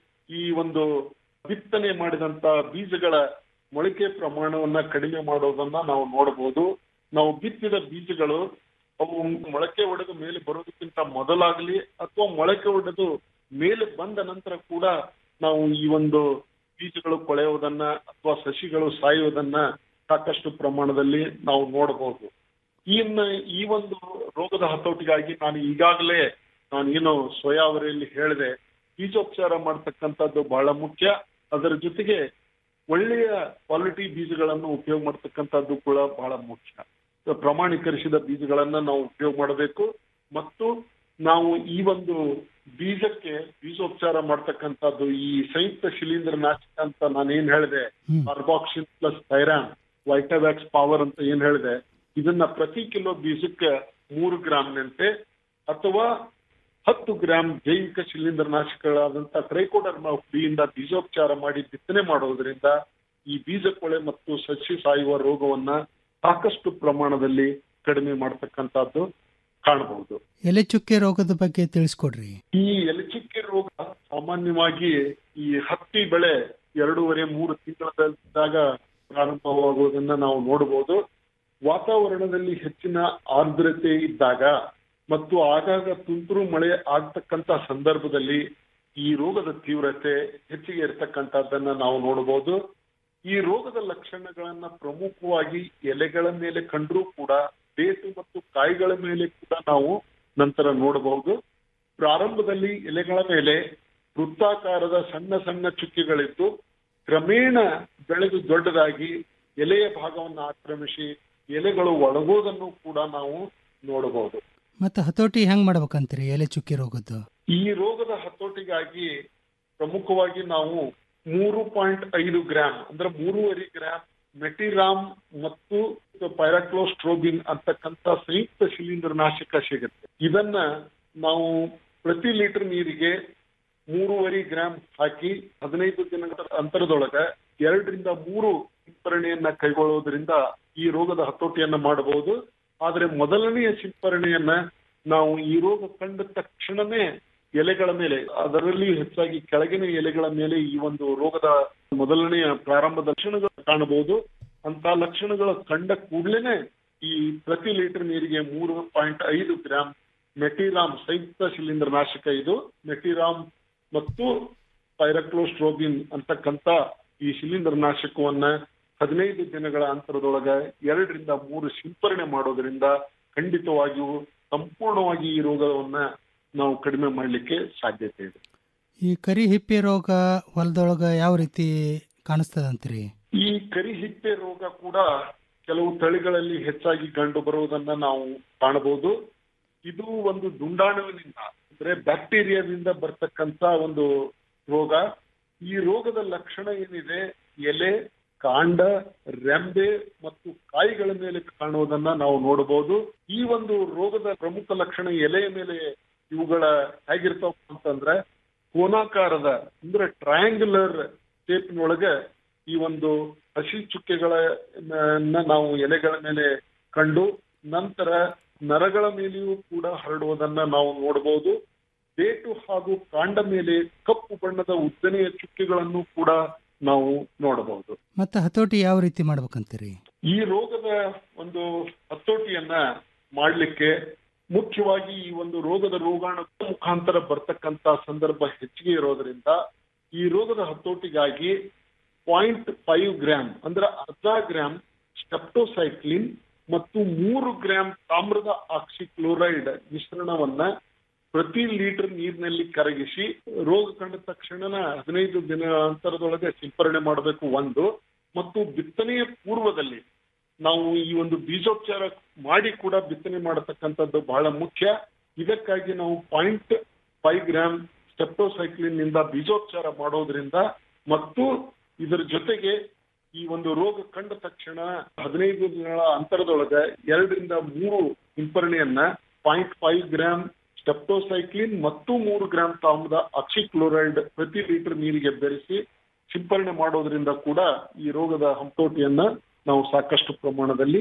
ಈ ಒಂದು ಬಿತ್ತನೆ ಮಾಡಿದಂತ ಬೀಜಗಳ ಮೊಳಕೆ ಪ್ರಮಾಣವನ್ನ ಕಡಿಮೆ ಮಾಡೋದನ್ನ ನಾವು ನೋಡಬಹುದು ನಾವು ಬಿತ್ತಿದ ಬೀಜಗಳು ಅವು ಮೊಳಕೆ ಒಡೆದು ಮೇಲೆ ಬರೋದಕ್ಕಿಂತ ಮೊದಲಾಗ್ಲಿ ಅಥವಾ ಮೊಳಕೆ ಒಡೆದು ಮೇಲೆ ಬಂದ ನಂತರ ಕೂಡ ನಾವು ಈ ಒಂದು ಬೀಜಗಳು ಕೊಳೆಯುವುದನ್ನ ಅಥವಾ ಸಸಿಗಳು ಸಾಯುವುದನ್ನ ಸಾಕಷ್ಟು ಪ್ರಮಾಣದಲ್ಲಿ ನಾವು ನೋಡಬಹುದು ಇನ್ನು ಈ ಒಂದು ರೋಗದ ಹತೋಟಿಗಾಗಿ ನಾನು ಈಗಾಗಲೇ ನಾನು ಏನು ಸೋಯಾ ಅವರೆಯಲ್ಲಿ ಹೇಳಿದೆ ಬೀಜೋಪಚಾರ ಮಾಡ್ತಕ್ಕಂಥದ್ದು ಬಹಳ ಮುಖ್ಯ ಅದರ ಜೊತೆಗೆ ಒಳ್ಳೆಯ ಕ್ವಾಲಿಟಿ ಬೀಜಗಳನ್ನು ಉಪಯೋಗ ಮಾಡ್ತಕ್ಕಂಥದ್ದು ಕೂಡ ಬಹಳ ಮುಖ್ಯ ಪ್ರಮಾಣೀಕರಿಸಿದ ಬೀಜಗಳನ್ನ ನಾವು ಉಪಯೋಗ ಮಾಡಬೇಕು ಮತ್ತು ನಾವು ಈ ಒಂದು ಬೀಜಕ್ಕೆ ಬೀಜೋಪಚಾರ ಮಾಡ್ತಕ್ಕಂಥದ್ದು ಈ ಸಂಯುಕ್ತ ಶಿಲೀಂಧ್ರ ನಾಶಕ ಅಂತ ನಾನು ಏನ್ ಹೇಳಿದೆ carboxin plus thiram Vitavax power ಅಂತ ಏನ್ ಹೇಳಿದೆ ಇದನ್ನ ಪ್ರತಿ ಕಿಲೋ ಬೀಜಕ್ಕೆ ಮೂರು ಗ್ರಾಮ್ನಂತೆ ಅಥವಾ ಹತ್ತು ಗ್ರಾಂ ಜೈವಿಕ ಶಿಲೀಂಧ್ರ ನಾಶಕಗಳಾದಂತ ಟ್ರೈಕೋಡರ್ಮ ಹುಡಿಯಿಂದ ಬೀಜೋಪಚಾರ ಮಾಡಿ ಬಿತ್ತನೆ ಮಾಡೋದ್ರಿಂದ ಈ ಬೀಜ ಕೊಳೆ ಮತ್ತು ಸಸ್ಯ ಸಾಯುವ ರೋಗವನ್ನ ಸಾಕಷ್ಟು ಪ್ರಮಾಣದಲ್ಲಿ ಕಡಿಮೆ ಮಾಡತಕ್ಕಂತದ್ದು ಕಾಣಬಹುದು ಎಲೆ ಚುಕ್ಕೆ ರೋಗದ ಬಗ್ಗೆ ತಿಳಿಸ್ಕೊಡ್ರಿ ಈ ಎಲೆಚುಕ್ಕೆ ರೋಗ ಸಾಮಾನ್ಯವಾಗಿ ಈ ಹತ್ತಿ ಬೆಳೆ ಎರಡೂವರೆ ಮೂರು ತಿಂಗಳದಾಗ ಪ್ರಾರಂಭವಾಗುವುದನ್ನ ನಾವು ನೋಡಬಹುದು ವಾತಾವರಣದಲ್ಲಿ ಹೆಚ್ಚಿನ ಆರ್ದ್ರತೆ ಇದ್ದಾಗ ಮತ್ತು ಆಗಾಗ ತುಂತುರು ಮಳೆ ಆಗ್ತಕ್ಕಂತ ಸಂದರ್ಭದಲ್ಲಿ ಈ ರೋಗದ ತೀವ್ರತೆ ಹೆಚ್ಚಿಗೆ ಇರತಕ್ಕಂತದ್ದನ್ನ ನಾವು ನೋಡಬಹುದು ಈ ರೋಗದ ಲಕ್ಷಣಗಳನ್ನ ಪ್ರಮುಖವಾಗಿ ಎಲೆಗಳ ಮೇಲೆ ಕಂಡ್ರೂ ಕೂಡ ಬೇಟು ಮತ್ತು ಕಾಯಿಗಳ ಮೇಲೆ ಕೂಡ ನಾವು ನಂತರ ನೋಡಬಹುದು ಪ್ರಾರಂಭದಲ್ಲಿ ಎಲೆಗಳ ಮೇಲೆ ವೃತ್ತಾಕಾರದ ಸಣ್ಣ ಸಣ್ಣ ಚುಕ್ಕೆಗಳಿದ್ದು ಕ್ರಮೇಣ ಬೆಳೆದು ದೊಡ್ಡದಾಗಿ ಎಲೆಯ ಭಾಗವನ್ನು ಆಕ್ರಮಿಸಿ ಎಲೆಗಳು ಒಣಗೋದನ್ನು ಕೂಡ ನಾವು ನೋಡಬಹುದು ಮತ್ತೆ ಹತೋಟಿ ಹೆಂಗ್ ಮಾಡ್ಬೇಕಂತೀರಿ ಎಲೆ ಚುಕ್ಕಿ ರೋಗದ್ದು ಈ ರೋಗದ ಹತೋಟಿಗಾಗಿ ಪ್ರಮುಖವಾಗಿ ನಾವು ಮೂರು ಪಾಯಿಂಟ್ ಐದು ಗ್ರಾಮ್ ಅಂದ್ರೆ ಮೂರುವರೆ ಗ್ರಾಮ್ ಮೆಟಿರಾಮ್ ಮತ್ತು ಪೈರಾಕ್ಲೋಸ್ಟ್ರೋಬಿನ್ ಅಂತಕ್ಕಂತ ಸಂಯುಕ್ತ ಶಿಲೀಂಧ್ರ ನಾಶಕ ಸಿಗುತ್ತೆ ಇದನ್ನ ನಾವು ಪ್ರತಿ ಲೀಟರ್ ನೀರಿಗೆ ಮೂರುವರೆ ಗ್ರಾಮ್ ಹಾಕಿ ಹದಿನೈದು ದಿನಗಳ ಅಂತರದೊಳಗ ಎರಡರಿಂದ ಮೂರು ಸಿಂಪರಣೆಯನ್ನ ಕೈಗೊಳ್ಳುವುದರಿಂದ ಈ ರೋಗದ ಹತೋಟಿಯನ್ನ ಮಾಡಬಹುದು ಆದ್ರೆ ಮೊದಲನೆಯ ಸಿಂಪರಣೆಯನ್ನ ನಾವು ಈ ರೋಗ ಕಂಡ ತಕ್ಷಣನೇ ಎಲೆಗಳ ಮೇಲೆ ಅದರಲ್ಲಿ ಹೆಚ್ಚಾಗಿ ಕೆಳಗಿನ ಎಲೆಗಳ ಮೇಲೆ ಈ ಒಂದು ರೋಗದ ಮೊದಲನೆಯ ಪ್ರಾರಂಭದ ಲಕ್ಷಣಗಳು ಕಾಣಬಹುದು ಅಂತ ಲಕ್ಷಣಗಳು ಕಂಡ ಕೂಡಲೇನೆ ಈ ಪ್ರತಿ ಲೀಟರ್ ನೀರಿಗೆ ಮೂರು ಪಾಯಿಂಟ್ ಐದು ಗ್ರಾಮ್ ಮೆಟಿರಾಮ್ ಸಂಯುಕ್ತ ಶಿಲೀಂಧ್ರ ನಾಶಕ ಇದು ಮೆಟಿರಾಮ್ ಮತ್ತು ಪೈರಕ್ಲೋಸ್ಟ್ರೋಬಿನ್ ಅಂತಕ್ಕಂತ ಈ ಶಿಲೀಂಧ್ರ ನಾಶಕವನ್ನ ಹದಿನೈದು ದಿನಗಳ ಅಂತರದೊಳಗ ಎರಡರಿಂದ ಮೂರು ಸಿಂಪರಣೆ ಮಾಡೋದ್ರಿಂದ ಖಂಡಿತವಾಗಿಯೂ ಸಂಪೂರ್ಣವಾಗಿ ಈ ರೋಗವನ್ನ ನಾವು ಕಡಿಮೆ ಮಾಡಲಿಕ್ಕೆ ಸಾಧ್ಯತೆ ಇದೆ ಈ ಕರಿ ಹಿಪ್ಪೆ ರೋಗ ಹೊಲದೊಳಗ ಯಾವ ರೀತಿ ಕಾಣಿಸ್ತದಂತ್ರಿ ಈ ಕರಿಹಿಪ್ಪೆ ರೋಗ ಕೂಡ ಕೆಲವು ತಳಿಗಳಲ್ಲಿ ಹೆಚ್ಚಾಗಿ ಕಂಡು ಬರುವುದನ್ನ ನಾವು ಕಾಣಬಹುದು ಇದು ಒಂದು ದುಂಡಾಣುವಿನಿಂದ ಅಂದ್ರೆ ಬ್ಯಾಕ್ಟೀರಿಯಾದಿಂದ ಬರ್ತಕ್ಕಂತ ಒಂದು ರೋಗ ಈ ರೋಗದ ಲಕ್ಷಣ ಏನಿದೆ ಎಲೆ ಕಾಂಡ ರೆಂಬೆ ಮತ್ತು ಕಾಯಿಗಳ ಮೇಲೆ ಕಾಣುವುದನ್ನ ನಾವು ನೋಡಬಹುದು ಈ ಒಂದು ರೋಗದ ಪ್ರಮುಖ ಲಕ್ಷಣ ಎಲೆಯ ಮೇಲೆ ಇವುಗಳ ಹೇಗಿರ್ತಾವ ಅಂತಂದ್ರೆ ಕೋನಾಕಾರದ ಅಂದ್ರೆ ಟ್ರಯಾಂಗ್ಯುಲರ್ ಶೇಪ್ನೊಳಗ ಈ ಒಂದು ಹಸಿ ಚುಕ್ಕೆಗಳನ್ನ ನಾವು ಎಲೆಗಳ ಮೇಲೆ ಕಂಡು ನಂತರ ನರಗಳ ಮೇಲೆಯೂ ಕೂಡ ಹರಡುವುದನ್ನ ನಾವು ನೋಡಬಹುದು ಬೇಟು ಹಾಗೂ ಕಾಂಡ ಮೇಲೆ ಕಪ್ಪು ಬಣ್ಣದ ಉದ್ದನೆಯ ಚುಕ್ಕೆಗಳನ್ನು ಕೂಡ ನಾವು ನೋಡಬಹುದು ಮತ್ತೆ ಹತೋಟಿ ಯಾವ ರೀತಿ ಮಾಡ್ಬೇಕಂತೀರಿ ಈ ರೋಗದ ಒಂದು ಹತೋಟಿಯನ್ನ ಮಾಡಲಿಕ್ಕೆ ಮುಖ್ಯವಾಗಿ ಈ ಒಂದು ರೋಗದ ರೋಗಾಣು ಮುಖಾಂತರ ಬರ್ತಕ್ಕಂತ ಸಂದರ್ಭ ಹೆಚ್ಚಿಗೆ ಇರೋದ್ರಿಂದ ಈ ರೋಗದ ಹತೋಟಿಗಾಗಿ ಪಾಯಿಂಟ್ ಫೈವ್ ಗ್ರಾಮ್ ಅಂದ್ರೆ ಅರ್ಧ ಗ್ರಾಮ್ ಸ್ಟೆಪ್ಟೋಸೈಕ್ಲಿನ್ ಮತ್ತು ಮೂರು ಗ್ರಾಮ್ ತಾಮ್ರದ ಆಕ್ಸಿಕ್ಲೋರೈಡ್ ಮಿಶ್ರಣವನ್ನ ಪ್ರತಿ ಲೀಟರ್ ನೀರಿನಲ್ಲಿ ಕರಗಿಸಿ ರೋಗ ಕಂಡ ತಕ್ಷಣ ಹದಿನೈದು ದಿನ ಅಂತರದೊಳಗೆ ಸಿಂಪರಣೆ ಮಾಡಬೇಕು ಒಂದು ಮತ್ತು ಬಿತ್ತನೆಯ ಪೂರ್ವದಲ್ಲಿ ನಾವು ಈ ಒಂದು ಬೀಜೋಪಚಾರ ಮಾಡಿ ಕೂಡ ಬಿತ್ತನೆ ಮಾಡತಕ್ಕಂಥದ್ದು ಬಹಳ ಮುಖ್ಯ ಇದಕ್ಕಾಗಿ ನಾವು ಪಾಯಿಂಟ್ ಫೈವ್ ಗ್ರಾಮ್ ಸ್ಟೆಪ್ಟೋಸೈಕ್ಲಿನ್ ನಿಂದ ಬೀಜೋಪಚಾರ ಮಾಡೋದ್ರಿಂದ ಮತ್ತು ಇದರ ಜೊತೆಗೆ ಈ ಒಂದು ರೋಗ ಕಂಡ ತಕ್ಷಣ ಹದಿನೈದು ದಿನಗಳ ಅಂತರದೊಳಗೆ ಎರಡರಿಂದ ಮೂರು ಸಿಂಪರಣೆಯನ್ನ ಪಾಯಿಂಟ್ ಫೈವ್ ಗ್ರಾಮ್ ಸ್ಟೆಪ್ಟೋಸೈಕ್ಲಿನ್ ಮತ್ತು ಮೂರು ಗ್ರಾಮ್ ತಾಮ್ರದ ಆಕ್ಸಿಕ್ಲೋರೈಡ್ ಪ್ರತಿ ಲೀಟರ್ ನೀರಿಗೆ ಬೆರೆಸಿ ಸಿಂಪರಣೆ ಮಾಡೋದ್ರಿಂದ ಕೂಡ ಈ ರೋಗದ ಹಂತೋಟಿಯನ್ನ ನಾವು ಸಾಕಷ್ಟು ಪ್ರಮಾಣದಲ್ಲಿ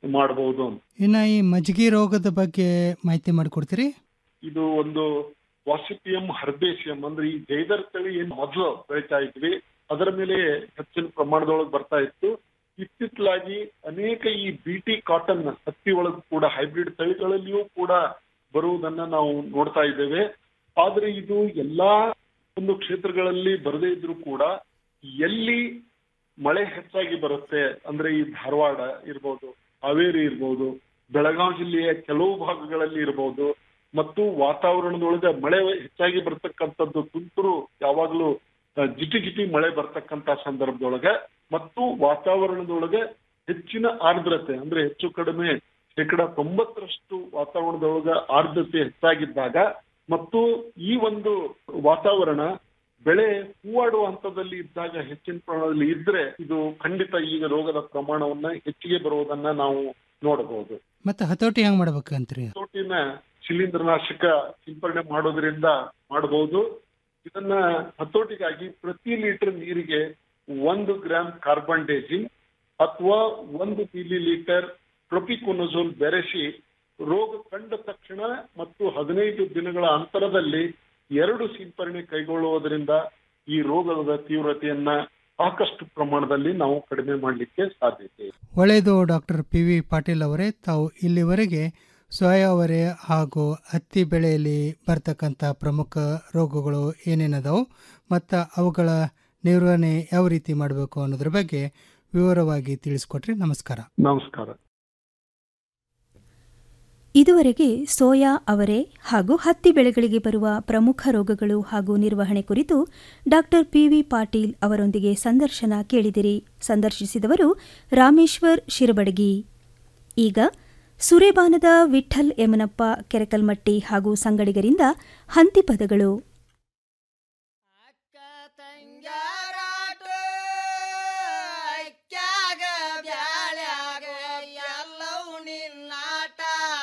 ಮಾಡಬಹುದು ಅಂತ ಇನ್ನ ಈ ಮಜ್ಗಿ ರೋಗದ ಬಗ್ಗೆ ಮಾಹಿತಿ ಮಾಡಿಕೊಡ್ತೀರಿ ಇದು ಒಂದು ವಾಸಿಪಿಯಂ ಹರ್ಬೇಸಿಯಂ ಅಂದ್ರೆ ಈ ಜೈದರ್ ತಳಿ ಏನ್ ಮೊದಲು ಬೆಳಿತಾ ಇದ್ವಿ ಅದರ ಮೇಲೆ ಹೆಚ್ಚಿನ ಪ್ರಮಾಣದೊಳಗೆ ಬರ್ತಾ ಇತ್ತು ಇತ್ತಿತ್ತಲಾಗಿ ಅನೇಕ ಈ ಬಿಟಿ ಕಾಟನ್ ಹತ್ತಿ ಒಳಗೂ ಕೂಡ ಹೈಬ್ರಿಡ್ ತಳಿಗಳಲ್ಲಿಯೂ ಕೂಡ ಬರುವುದನ್ನ ನಾವು ನೋಡ್ತಾ ಇದ್ದೇವೆ ಆದ್ರೆ ಇದು ಎಲ್ಲಾ ಒಂದು ಕ್ಷೇತ್ರಗಳಲ್ಲಿ ಬರದೇ ಇದ್ರೂ ಕೂಡ ಎಲ್ಲಿ ಮಳೆ ಹೆಚ್ಚಾಗಿ ಬರುತ್ತೆ ಅಂದ್ರೆ ಈ ಧಾರವಾಡ ಇರ್ಬೋದು ಹಾವೇರಿ ಇರ್ಬೋದು ಬೆಳಗಾವಿ ಜಿಲ್ಲೆಯ ಕೆಲವು ಭಾಗಗಳಲ್ಲಿ ಇರ್ಬೋದು ಮತ್ತು ವಾತಾವರಣದೊಳಗೆ ಮಳೆ ಹೆಚ್ಚಾಗಿ ಬರ್ತಕ್ಕಂಥದ್ದು ತುಂತುರು ಯಾವಾಗ್ಲೂ ಆ, ಜಿಟಿ ಜಿಟಿ ಮಳೆ ಬರ್ತಕ್ಕಂತ ಸಂದರ್ಭದೊಳಗೆ ಮತ್ತು ವಾತಾವರಣದೊಳಗೆ ಹೆಚ್ಚಿನ ಆರ್ದ್ರತೆ ಅಂದ್ರೆ ಹೆಚ್ಚು ಕಡಿಮೆ ಶೇಕಡ ತೊಂಬತ್ತರಷ್ಟು ವಾತಾವರಣದೊಳಗೆ ಆರ್ದ್ರತೆ ಹೆಚ್ಚಾಗಿದ್ದಾಗ ಮತ್ತು ಈ ಒಂದು ವಾತಾವರಣ ಬೆಳೆ ಹೂವಾಡುವ ಹಂತದಲ್ಲಿ ಇದ್ದಾಗ ಹೆಚ್ಚಿನ ಪ್ರಮಾಣದಲ್ಲಿ ಇದ್ರೆ ಇದು ಖಂಡಿತ ಈಗ ರೋಗದ ಪ್ರಮಾಣವನ್ನ ಹೆಚ್ಚಿಗೆ ಬರುವುದನ್ನ ನಾವು ನೋಡಬಹುದು ಮತ್ತೆ ಹತೋಟಿ ಹೆಂಗ್ ಮಾಡ್ಬೇಕಂತ್ರಿ ಹತೋಟಿನ ಶಿಲೀಂಧ್ರನಾಶಕ ಸಿಂಪರಣೆ ಮಾಡೋದ್ರಿಂದ ಮಾಡಬಹುದು ಇದನ್ನ ಹತೋಟಿಗಾಗಿ ಪ್ರತಿ ಲೀಟರ್ ನೀರಿಗೆ ಒಂದು ಗ್ರಾಮ್ ಕಾರ್ಬನ್ ಡೇಜಿನ್ ಅಥವಾ ಒಂದು ಮಿಲಿ ಲೀಟರ್ ಪ್ರೊಪಿಕೊನಜೋಲ್ ಬೆರೆಸಿ ರೋಗ ಕಂಡ ತಕ್ಷಣ ಮತ್ತು ಹದಿನೈದು ದಿನಗಳ ಅಂತರದಲ್ಲಿ ಎರಡು ಸಿಂಪರಣೆ ಕೈಗೊಳ್ಳುವುದರಿಂದ ಈ ರೋಗದ ತೀವ್ರತೆಯನ್ನ ಸಾಕಷ್ಟು ಪ್ರಮಾಣದಲ್ಲಿ ನಾವು ಕಡಿಮೆ ಮಾಡಲಿಕ್ಕೆ ಸಾಧ್ಯತೆ ಇದೆ. ಒಳ್ಳೆಯದು ಡಾಕ್ಟರ್ ಪಿ ವಿ ಪಾಟೀಲ್ ಅವರೇ ತಾವು ಇಲ್ಲಿವರೆಗೆ ಸೋಯಾ ಅವರೆ ಹಾಗೂ ಹತ್ತಿ ಬೆಳೆಯಲ್ಲಿ ಬರ್ತಕ್ಕಂಥ ಪ್ರಮುಖ ರೋಗಗಳು ಏನೇನದಾವು ಮತ್ತು ಅವುಗಳ ನಿರ್ವಹಣೆ ಯಾವ ರೀತಿ ಮಾಡಬೇಕು ಅನ್ನೋದ್ರ ಬಗ್ಗೆ ವಿವರವಾಗಿ ತಿಳಿಸ್ಕೊಟ್ರಿ ನಮಸ್ಕಾರ ನಮಸ್ಕಾರ ಇದುವರೆಗೆ ಸೋಯಾ ಅವರೆ ಹಾಗೂ ಹತ್ತಿ ಬೆಳೆಗಳಿಗೆ ಬರುವ ಪ್ರಮುಖ ರೋಗಗಳು ಹಾಗೂ ನಿರ್ವಹಣೆ ಕುರಿತು ಡಾಕ್ಟರ್ ಪಿವಿ ಪಾಟೀಲ್ ಅವರೊಂದಿಗೆ ಸಂದರ್ಶನ ಕೇಳಿದಿರಿ ಸಂದರ್ಶಿಸಿದವರು ರಾಮೇಶ್ವರ್ ಶಿರಬಡಗಿ ಈಗ ಸುರೇಬಾನದ ವಿಠಲ್ ಯಮನಪ್ಪ ಕೆರೆಕಲ್ಮಟ್ಟಿ ಹಾಗೂ ಸಂಗಡಿಗರಿಂದ ಹಂತಿಪದಗಳು ಅಕ್ಕ್ಯಾಗ ಬ್ಯಾಳ್ಯಾಗ ಎಲ್ಲವೂ ನಿನ್ನಾಟ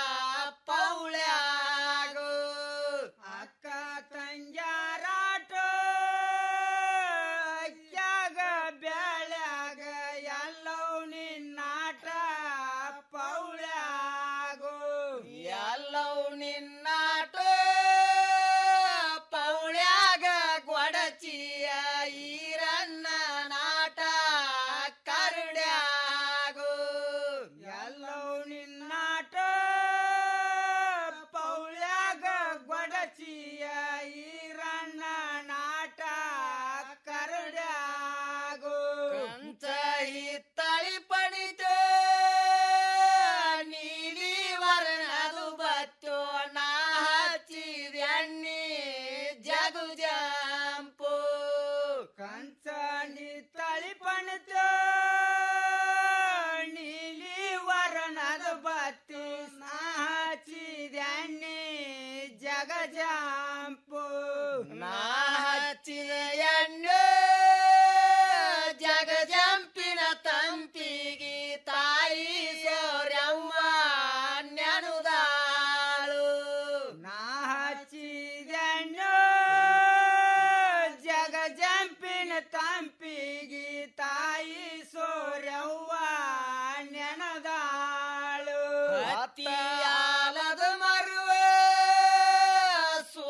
ಪೌಳ್ಯಾಗು ಅಕ್ಕ ತಂಗ್ಯಾರಾಟ ಅಕ್ಕ್ಯಾಗ ಬ್ಯಾಳ್ಯಾಗ ಎಲ್ಲವೂ ನಿನ್ನಾಟ ಪೌಳ್ಯಾಗು ಎಲ್ಲವೂ ನಿನ್ನಾಟ ಪೌಳ್ಯಾಗ ಗೊಡಚಿಯ ಈರನ್ನ ನಾಟ ಕರುಡ್ಯಾಗು ಎಲ್ಲವೂ ನಿನ್ನಾಟ ಪೌಳ್ಯಾಗ ಗೊಡಚಿಯ ಈರನ್ನ ನಾಟ ಕರುಡ್ಯಾಗು ಕಂಚ ಹಿತ್ತಳಿ ಪಣಿತ ನೀಲಿ ವರ್ಣದು ಬತ್ತು ನಾ ಹಚ್ಚಿದ ಎಣ್ಣೆ ಜಗು ಜಂಪು ಕಂಚ ಹಿತ್ತಳಿ ಪಣಿತ ನೀಲಿ ವರ್ಣದ ಬತ್ತಿ ನಾ ಹಚ್ಚಿದ ಎಣ್ಣೆ ಜಗ ಜಂಪು ನಾ ಹಚ್ಚಿದ ಎಣ್ಣೆ ಜಗ ಜಂಪಿನ ತಂಪಿಗೆ ತಾಯಿ ಸೋರ್ಯಮ್ಮ ನೆನುದಾಳು ನಾ ಹಚ್ಚಿದೆಣ್ಣು ಜಗ ಜಂಪಿನ ತಂಪಿಗೆ ತಾಯಿ ಸೋರ್ಯವ್ವ ನೆನದಾಳು ಹತ್ತಿಯಾಲದ ಮರುವೆ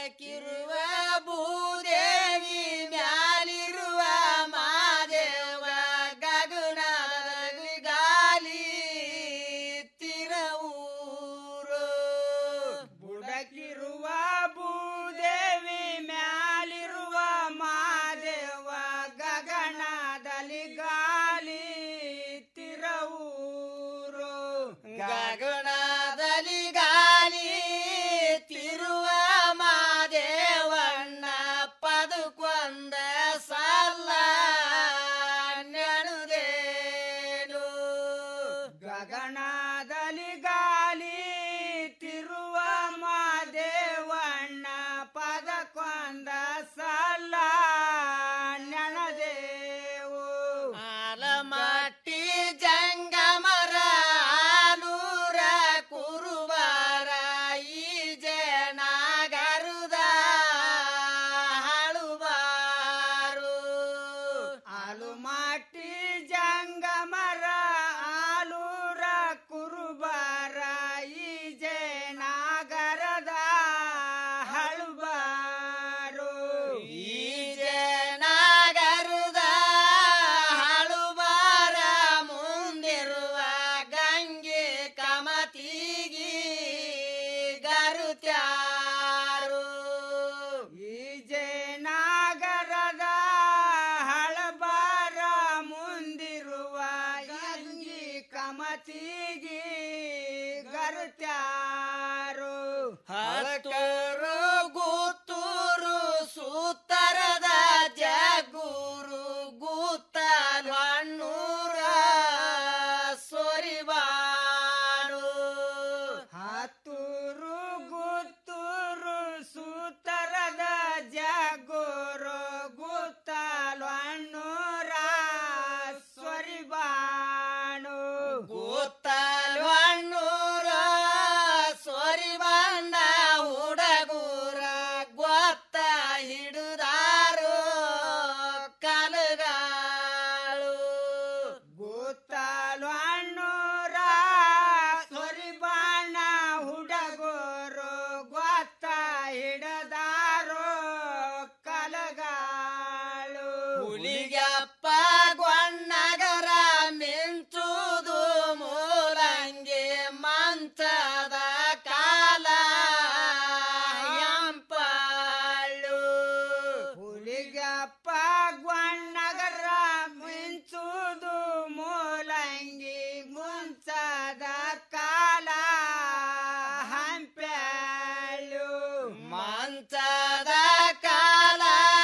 ಬುಡಕಿರುವ ಭೂದೇವಿ ಮ್ಯಾಲಿರುವ ಮಾದೇವ ಗಗನದಲ್ಲಿ ಗಾಲಿ ತಿರವೂರು ಬುಡಕಿರುವ ಭೂದೇವಿ ಮ್ಯಾಲಿರುವ ಮಾದೇವ ಗಗನದಲ್ಲಿ ಗಾಲಿ ತಿರವೂರು ಗಗನದಲ್ಲಿ ಗಾಲಿ ತಿರುವ ಮಾದೇವಣ್ಣ ಪದಕೊಂದ ಸಲ್ಲ ನೆನುದೇನು ಗಗನದಲ್ಲಿ ಗಾಲಿ ತಿರುವ ಮಾದೇವಣ್ಣ ಪದಕೊಂದ ಸಲ್ಲ ನೆನದೇವು ಆಲಮಟ್ಟಿ ಜಂಗಮರ ಆಲೂರ ಕುರುಬಾರ ಈ ಜನಗರುದ ಹಳುಬಾರು ಆಲುಮಾಟಿ ಜಂಗಮರ ಆಲೂರ ಕುರುಬಾರ ಈ ಜನಗರದ ಹಳುಬಾರು ಈ ಜನಗರದ ಹಳುಬಾರ ಮುಂದಿರುವ ಗಂಗೆ ಕಮತಿಗಿ ಗರುತ್ಯಾರು ಈ ಜಯನಗರದ ಹಳಬಾರ ಮುಂದಿರುವ ಗಂಗಿ ಕಮತಿಗಿ ಗರುತ್ಯಾರು ಹಳಕರು ಗುತ್ತೂರು ಸೂತರದ ಜಗೂರು ಗುತ್ತಲ ಹಣ್ಣೂರ ಸೊರಿಬಾರು ಹತ್ತೂರು ಗುತ್ತೂರು ಸೂತರದ ಜಗೋರು ಗುತ್ತಲು ಹಣ್ಣೂರ ಸ್ವರಿಬಾಣು ಗುತ್ತಲು ಹಣ್ಣೂರ ಸ್ವರಿಬಾಂಡ ಹುಡಗೂರ ಗೊತ್ತ ಹಿಡಿದಾರು ಕಲಗಾಳು ಗುತ್ತಲು ಹಣ್ಣೂರ ಸ್ವರಿಬಾಣ ಹುಡಗೋರು ಗೊತ್ತ ಹಿಡದಾರೋ ಕಲಗಾಳು ಹುಲಿಗಪ್ಪ ಗೊಣ್ಣಗರ ಮಿಂಚುದು ಮೂಲಂಗಿ ಮಂಚದ ಕಾಲ ಎಂಪಾಳು ಹುಲಿಗಪ್ಪ ಗೊಣ್ಣಗರ ಮಿಂಚುದು ಮೂಲಂಗಿ ಮುಂಚದ ಕಾಲ ಹಂಪ್ಯಾಳು ಮಂಚದ ಕಾಲ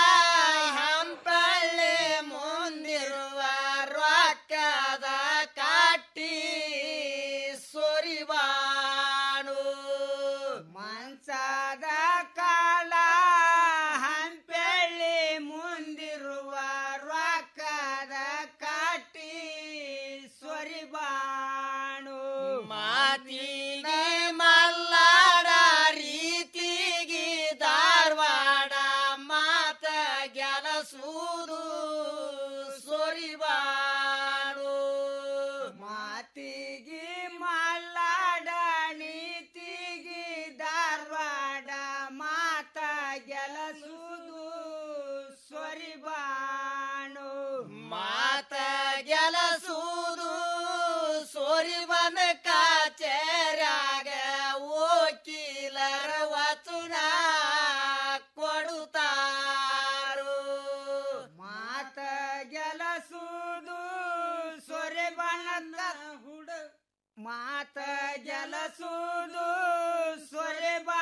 ಹಂಪಳ್ಳಿ ಮುಂದಿರುವ ರೊಕ್ಕದ ಕಾಟಿ ಸೊರಿವಾಣು ಮಂಚದ ಕಾಲ ಹಂಪಳ್ಳಿ ಮುಂದಿರುವ ರೊಕ್ಕದ ಕಾಟಿ ಸ್ವರಿಬಾಣು ಮಾತಿನ ಮಲ್ಲಾಡ ರೀತಿಗಿ ಧಾರವಾಡ ಮಾತ ಗೆಲಸೂದು ಸೊರಿಬಾಣು ಮಾತಿಗಿ ಮಲ್ಲಾಡ ನೀತಿಗಿ ಧಾರವಾಡ ಮಾತ ಗೆಲಸುದು ಸ್ವರಿಬಾಣು ಮಾತ ಗೆಲಸುದು ಸೋರಿಬನ ಕಾಚರ್ಯಾಗ ಓಕಿಲರ ವಚನ ಕೊಡುತ್ತಾರು ಮಾತ ಗೆಲಸುದು ಸೊರೆಬನದ ಹುಡ ಮಾತ ಗೆಲಸುದು ಸೊರೆಬ